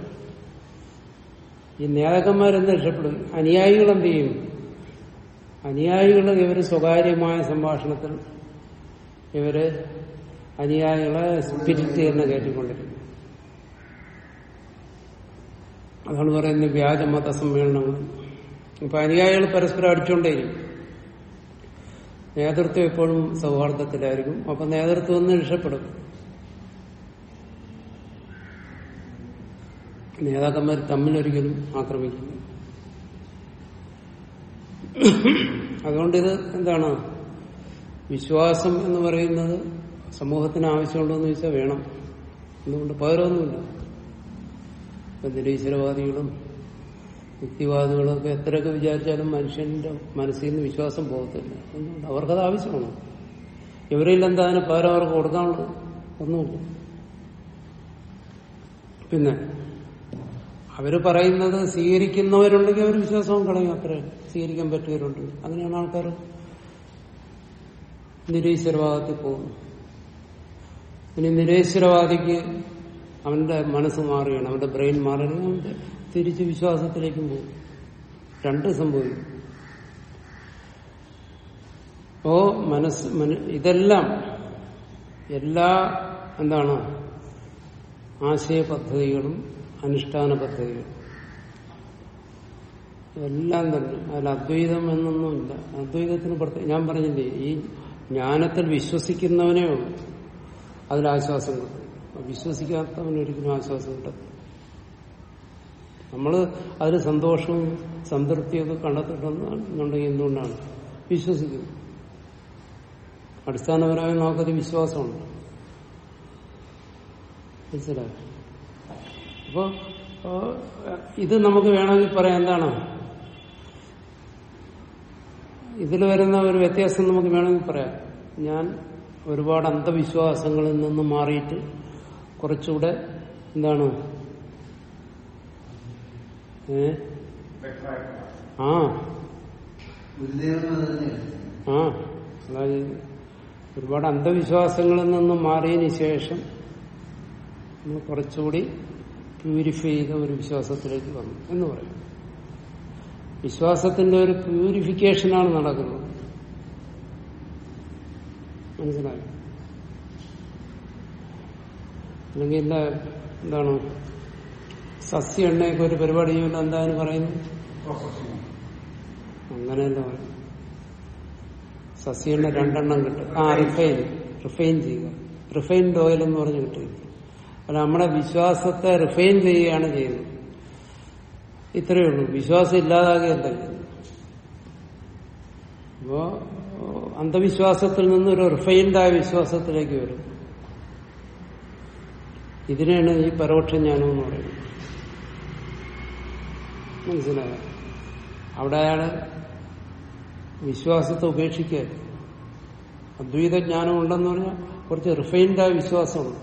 [SPEAKER 1] ഈ നേതാക്കന്മാരെന്ന് രക്ഷപ്പെടും അനുയായികൾ എന്ത് ചെയ്യും അനുയായികൾ ഇവര് സ്വകാര്യമായ സംഭാഷണത്തിൽ ഇവര് അനുയായികളെ സ്പിരിറ്റ് എന്ന് കയറ്റിക്കൊണ്ടിരിക്കും അതാണ് പറയുന്നത് വ്യാജ മത സമ്മേളനങ്ങൾ അപ്പൊ അനുയായികൾ പരസ്പരം അടിച്ചുകൊണ്ടേയിരിക്കും നേതൃത്വം എപ്പോഴും സൗഹാർദ്ദത്തിലായിരിക്കും അപ്പൊ നേതൃത്വം ഒന്ന് രക്ഷപ്പെടും നേതാക്കന്മാർ തമ്മിലൊരിക്കലും ആക്രമിക്കില്ല അതുകൊണ്ട് ഇത് എന്താണ് വിശ്വാസം എന്ന് പറയുന്നത് സമൂഹത്തിന് ആവശ്യമുണ്ടോ എന്ന് ചോദിച്ചാൽ വേണം അതുകൊണ്ട് പകരമൊന്നുമില്ല ഇപ്പൊ നിരീശ്വരവാദികളും യുക്തിവാദികളും ഒക്കെ എത്രയൊക്കെ വിചാരിച്ചാലും മനുഷ്യന്റെ മനസ്സിൽ നിന്ന് വിശ്വാസം പോകത്തില്ല എന്തുകൊണ്ട് അവർക്കത് ആവശ്യമാണ് ഇവരിൽ എന്താ അതിന് പകരം അവർക്ക് കൊടുക്കാനുള്ളത് ഒന്നുമില്ല പിന്നെ അവര് പറയുന്നത് സ്വീകരിക്കുന്നവരുണ്ടെങ്കിൽ അവർ വിശ്വാസവും കളയും അത്ര സ്വീകരിക്കാൻ പറ്റിയവരുണ്ട് അങ്ങനെയാണ് ആൾക്കാർ നിരീശ്വരവാദത്തിൽ പോകുന്നു ഇനി നിരീശ്വരവാദിക്ക് അവന്റെ മനസ്സ് മാറുകയാണ് അവന്റെ ബ്രെയിൻ മാറുകയാണ് അവന്റെ തിരിച്ച് വിശ്വാസത്തിലേക്കും പോകും രണ്ട് സംഭവിക്കും അപ്പോ മനസ്സ് മന- ഇതെല്ലാം എല്ലാ എന്താണ് ആശയ പദ്ധതികളും അനുഷ്ഠാന പദ്ധതികളും എല്ലാം തന്നെ അതിൽ അദ്വൈതം എന്നൊന്നുമില്ല അദ്വൈതത്തിന് പ്രത്യേക ഞാൻ പറഞ്ഞില്ലേ ഈ ജ്ഞാനത്തിൽ വിശ്വസിക്കുന്നവനേ ഉള്ളൂ അതിൽ ആശ്വാസം കിട്ടും വിശ്വസിക്കാത്തവന് ഒരിക്കലും ആശ്വാസം കിട്ടും നമ്മള് അതിൽ സന്തോഷവും സംതൃപ്തിയൊക്കെ കണ്ടെത്തിയിട്ടുണ്ടെന്നുണ്ടെങ്കിൽ എന്തുകൊണ്ടാണ് വിശ്വസിക്കുന്നത് അടിസ്ഥാനപരമായി നമുക്കത് വിശ്വാസമുണ്ട് മനസ്സിലായോ അപ്പോ ആ, ഇത് നമുക്ക് വേണമെങ്കിൽ പറയാം എന്താണ് ഇതിൽ വരുന്ന ഒരു വ്യത്യാസം നമുക്ക് വേണമെങ്കിൽ പറയാം ഞാൻ ഒരുപാട് അന്ധവിശ്വാസങ്ങളിൽ നിന്ന് മാറിയിട്ട് കുറച്ചുകൂടെ എന്താണ് ഏ ആ
[SPEAKER 2] ഗുരുദേവനും അത് തന്നെയാണ്
[SPEAKER 1] ആ അതായത് ഒരുപാട് അന്ധവിശ്വാസങ്ങളിൽ നിന്ന് മാറിയതിന് ശേഷം നമ്മൾ കുറച്ചുകൂടി പ്യൂരിഫൈ ചെയ്ത ഒരു വിശ്വാസത്തിലേക്ക് വന്നു എന്ന് പറയും വിശ്വാസത്തിന്റെ ഒരു പ്യൂരിഫിക്കേഷനാണ് നടക്കുന്നത് മനസ്സിലായോ അല്ലെങ്കിൽ എന്താ എന്താണ് സസ്യ എണ്ണയൊക്കെ ഒരു പരിപാടി ചെയ്യുമ്പോൾ എന്താണ് പറയുന്നത്
[SPEAKER 3] പ്രോസസ്സിംഗ്
[SPEAKER 1] അങ്ങനെയല്ല പറയും സസ്യണ്ണ രണ്ടെണ്ണം കിട്ടും ആ റിഫൈൻ റിഫൈൻ ചെയ്യുക റിഫൈൻഡ് ഓയിൽ എന്ന് പറഞ്ഞ് കിട്ടും അല്ല നമ്മുടെ വിശ്വാസത്തെ റിഫൈൻ ചെയ്യുകയാണ് ചെയ്യുന്നത് ഇത്രയേ ഉള്ളൂ വിശ്വാസം ഇല്ലാതാകുകയല്ല ചെയ്യുന്നത്. അപ്പോ അന്ധവിശ്വാസത്തിൽ നിന്ന് ഒരു റിഫൈൻഡായ വിശ്വാസത്തിലേക്ക് വരും ഇതിനെയാണ് ഈ പരോക്ഷ ജ്ഞാനം എന്ന് പറയുന്നത് മനസ്സിലായോ അവിടെ അയാള് വിശ്വാസത്തെ ഉപേക്ഷിക്കുക അദ്വൈത ജ്ഞാനം ഉണ്ടെന്ന് പറഞ്ഞാൽ കുറച്ച് റിഫൈൻഡായ വിശ്വാസമുണ്ട്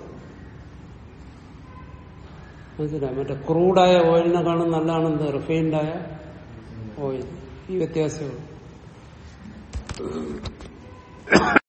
[SPEAKER 1] മനസ്സിലായി മറ്റേ ക്രൂഡായ ഓയിലിനെക്കാളും നല്ലതാണെന്ത് റിഫൈൻഡായ ഓയിൽ ഈ വ്യത്യാസമുള്ളൂ